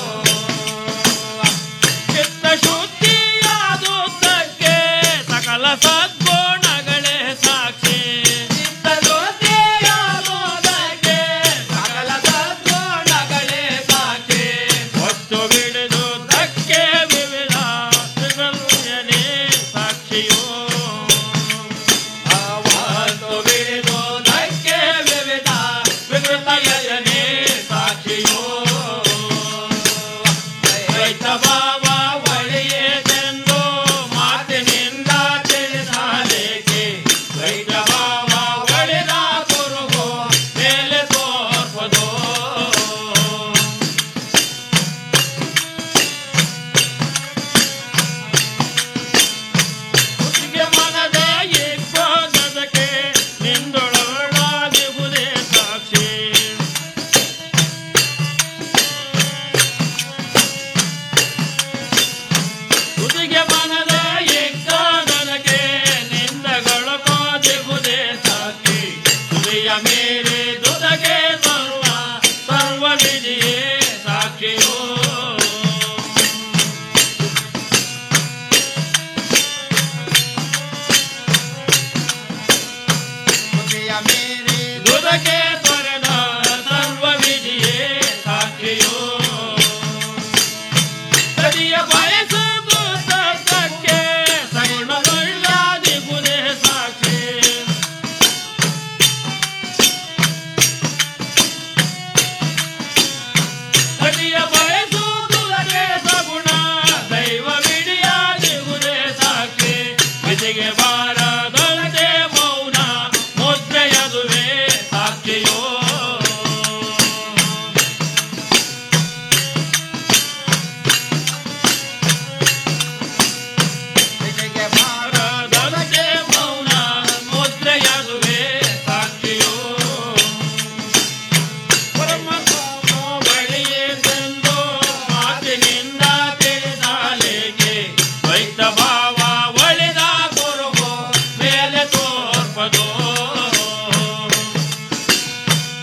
ಚಿತ್ತ ಶುದ್ಧಿಯಾದುದಕ್ಕೆ ಸಕಲ ಸದ್ಗುಣಗಳೇ ಸಾಕ್ಷಿ ಚಿತ್ತ ಶುದ್ಧಿಯಾದುದಕ್ಕೆ ಸಕಲ ಸದ್ಗುಣಗಳೇ ಸಾಕ್ಷಿ ಒತ್ತು ಬಿಡಿದುದಕ್ಕೆ ವಿವಿಧ ತ್ರಿಗಲ್ಯನೇ ಸಾಕ್ಷಿಯೋ ಆವತ್ತು ಬಿಡಿದುದಕ್ಕೆ ವಿವಿಧ ವಿಕೃತಯನೇ ಸಾಕ್ಷಿಯೋ ದ್ವೈತ ಭಾವ ಒಳೆಯದೆಂದು ಮಾತಿನಿಂದ ತಿಳಿಸಲೇಕೆ ದ್ವೈತ ಭಾವ ಒಳೆದ ಕುರುಹು ಮೇಲೆ ತೋರ್ಪದು ಹುಟ್ಟಿಗೆ ಮನದ ಇಬ್ಬಗದಕ್ಕೆ ನಿಂದೊಳಗಾಗಿರುವುದೇ ಸಾಕ್ಷಿ ಹುದಿಗೆ ಮನದ ಇಬ್ಬಗದಕ್ಕೆ ನಿಂದಗಳು ಕಾದಿರುವುದೇ ಸಾಕ್ಷಿ ತುದಿಯ ಮೇಲೆ ದುದಗೆ ಸರ್ವ ಸರ್ವ ವಿಧಿಯೇ ಸಾಕ್ಷಿಯೋ ದುದಗೆ ತೊರೆದ ಸರ್ವ ವಿಧಿಯೇ ಸಾಕ್ಷಿಯೋ ಸರಿಯ ಬಯಸುವುದು ಸತ್ಯಕ್ಕೆ ಸಗುಣಗೊಳ್ಳದಿಗುದೇ ಸಾಕ್ಷಿ ಸರಿಯ ಬಯಸುವುದು ಸಗುಣ ದೈವ ವಿಡಿಯಾದಿಗುದೇ ಸಾಕ್ಷಿ ವಿಧಿಗೆ ಬಾರದಂತೆ ಮೌನ ಮುದ್ರೆಯದುವೆ ಸಾಕ್ಷಿಯೋ ಬಾರದಂತೆ ಮೌನ ಮುದ್ರೆಯದುವೆ ಸಾಕ್ಷಿಯೋ ಪರಮಾತ್ಮ ಬಳಿಯೆಂದು ಮಾತಿನಿಂದ ತಿಳಿಸಲೇಕೆ ದ್ವೈತ ಭಾವ ಒಳೆದ ಗುರುವು ಮೇಲೆ ತೋರ್ಪದು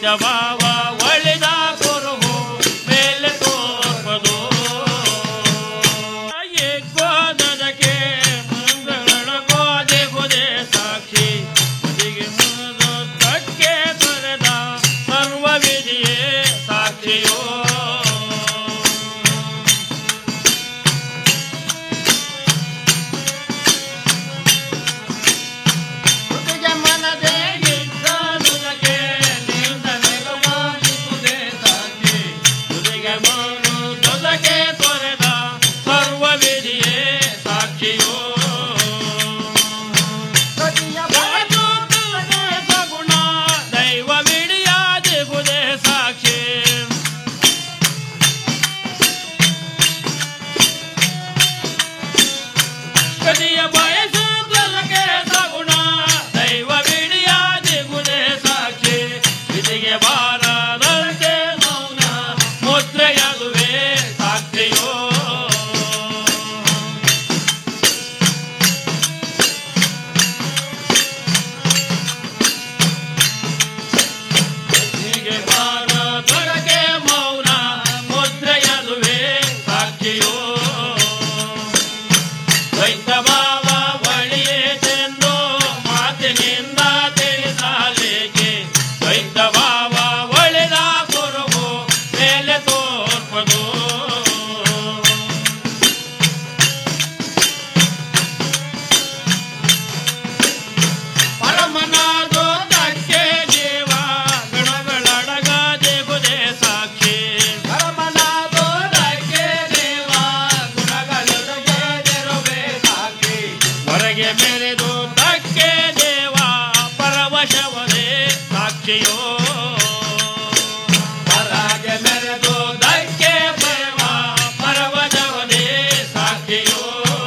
ಭಾವ ಒಳಿದ ಕುರುಹು ಮೇಲೆ ತೋರ್ಪದು ಗೋದಕ್ಕೆ ಗೋದೆ ಗೋದೆ ಸಾಕ್ಷಿ ಮದಿಗೆ ಮುಗಿದು ತಕ್ಕೆ ತೊರೆದ ಸರ್ವ ವಿಧಿಯೇ ಸಾಕ್ಷಿಯೋ ಕೃತಿಗೆ ಮನದೇ ಇದ್ದಾನುದಕ್ಕೆ ನಿಂದ ನೆಲವಾಗಿಸುವುದೇ ಸಾಕ್ಷಿ ಕೃತಿಗೆ ಮನು ತೊದಕೆ ತೊರೆದ ಸರ್ವ ವಿಧಿಯೇ ಸಾಕ್ಷಿಯೋ ಬಾಳು ತುಲನೆ ಸಗುಣ ದೈವ ವಿಡಿಯಾದಿಗುದೇ ಸಾಕ್ಷಿ ಕದಿಯ ಬಯಸು ತೊಲಕೆ ಸಗುಣ ದೈವ ವಿಡಿಯಾದಿಗುದೇ ಸಾಕ್ಷಿ ವಿಧಿಗೆ ಬಾರದಂತೆ ಮೌನ ಮುದ್ರೆಯಾಗುವೆ ಸಾಕ್ಷಿಯೋ ಹೀಗೆ ಬಾರದೊಳಗೆ ಮೌನ ಮುದ್ರೆಯಾಗುವೆ ಸಾಕ್ಷಿಯೋ ದ್ವೈತ ಭಾವ ಒಳಿಯೇತೆಂದು ಮಾತಿನಿಂದ ತಿಳಿಸಲೇಕೆ ದ್ವೈತ ಭಾವ ಒಳಿದ ಕುರುಹು ಮೇಲೆ ತೋರ್ಪದು ಪರಮನಾದೋ ತಕ್ಕೆ ಜೀವ ಗುಣಗಳಡಗಾದೆ ಗುದೆ ಸಾಕ್ಷಿ ಪರಮನಾದೋ ತಕ್ಕೆ ಜೀವ ಗುಣಗಳಡಗಾದಿರುವೆ ಸಾಕ್ಷಿ ಹೊರಗೆ ಮೆರೆದು ತಕ್ಕೆ ದೇವ ಪರವಶವದೇ ಸಾಕ್ಷಿಯೋ ಹೊರಗೆ ಮೆರೆದು ತಕ್ಕೆ ದೇವ ಪರವಶವದೇ ಸಾಕ್ಷಿಯೋ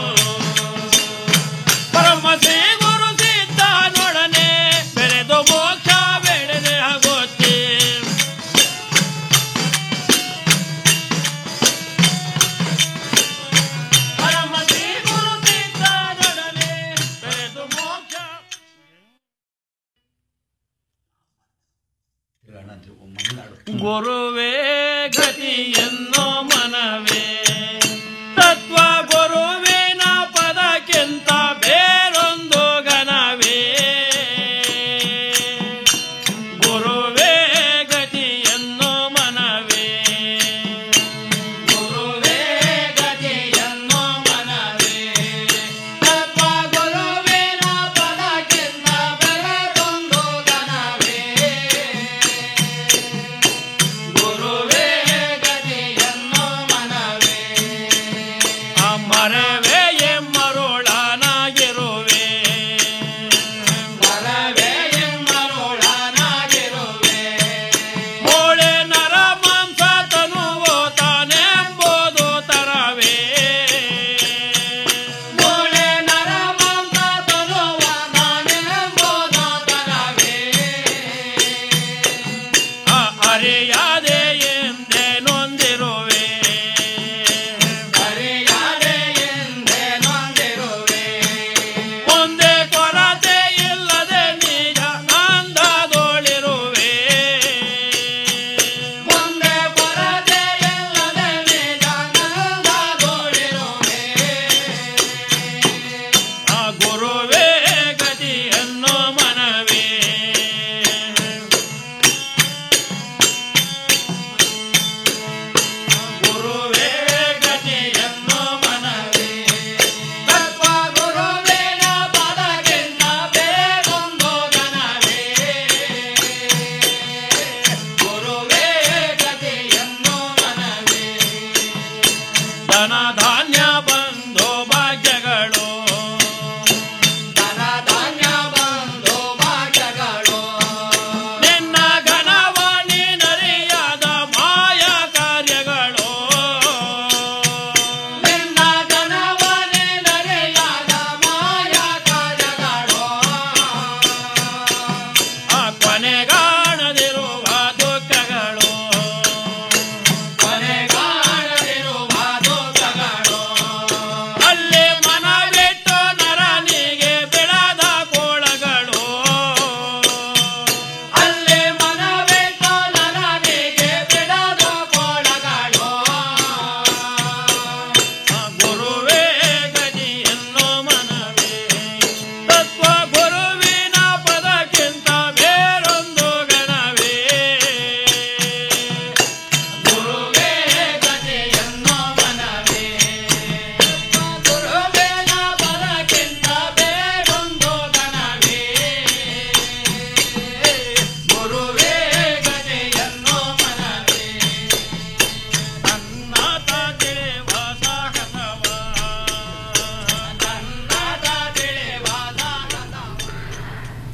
ಪರಮ ಶ್ರೀ ಗುರು ಸಿದ್ಧನೊಡನೆ ಬೆರೆದು ಮೋಕ್ಷ ಬೆಳೆದೆ ಆಗೋತಿ ಪರಮ ಶ್ರೀ ಗುರು ಸಿದ್ಧನೊಡನೆ ಬೆರೆದು ಮೋಕ್ಷ ಗುರುವೇ ಗತಿಯನ್ನು ಮನವೇ ತತ್ವ ಗುರುವಿನ ಪದಕ್ಕಿಂತ ಬೇರೊಂದು ಗಣವೇ ಗುರುವೇ ಗತಿಯನ್ನು ಮನವೇ ಗುರುವೇ ಗತಿಯನ್ನು ಮನವೇ ತತ್ವ ಗುರುವಿನ ಪದಕ್ಕಿಂತ ಬೇರೊಂದು ಗಣವೇ ಗುರುವೇ ಗತಿಯನ್ನು ಮನವೇ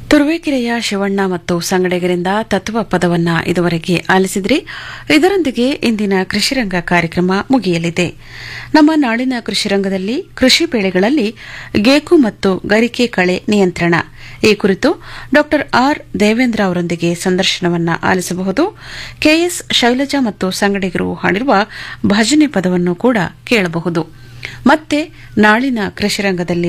ತುರುವೇಕೆರೆಯ ಶಿವಣ್ಣ ಮತ್ತು ಸಂಗಡಿಗರಿಂದ ತತ್ವ ಪದವನ್ನ ಇದುವರೆಗೆ ಆಲಿಸಿದ್ರಿ ಇದರೊಂದಿಗೆ ಇಂದಿನ ಕೃಷಿರಂಗ ಕಾರ್ಯಕ್ರಮ ಮುಗಿಯಲಿದೆ ನಮ್ಮ ನಾಳಿನ ಕೃಷಿರಂಗದಲ್ಲಿ ಕೃಷಿ ಬೆಳೆಗಳಲ್ಲಿ ಗೇಕು ಮತ್ತು ಗರಿಕೆ ಕಳೆ ನಿಯಂತ್ರಣ ಈ ಕುರಿತು ಡಾ ಆರ್ ದೇವೇಂದ್ರ ಅವರೊಂದಿಗೆ ಸಂದರ್ಶನವನ್ನ ಆಲಿಸಬಹುದು ಕೆಎಸ್ ಶೈಲಜಾ ಮತ್ತು ಸಂಗಡಿಗರು ಹಾಡಿರುವ ಭಜನೆ ಪದವನ್ನು ಕೂಡ ಕೇಳಬಹುದು ಮತ್ತೆ ನಾಳಿನ ಕೃಷಿರಂಗದಲ್ಲಿ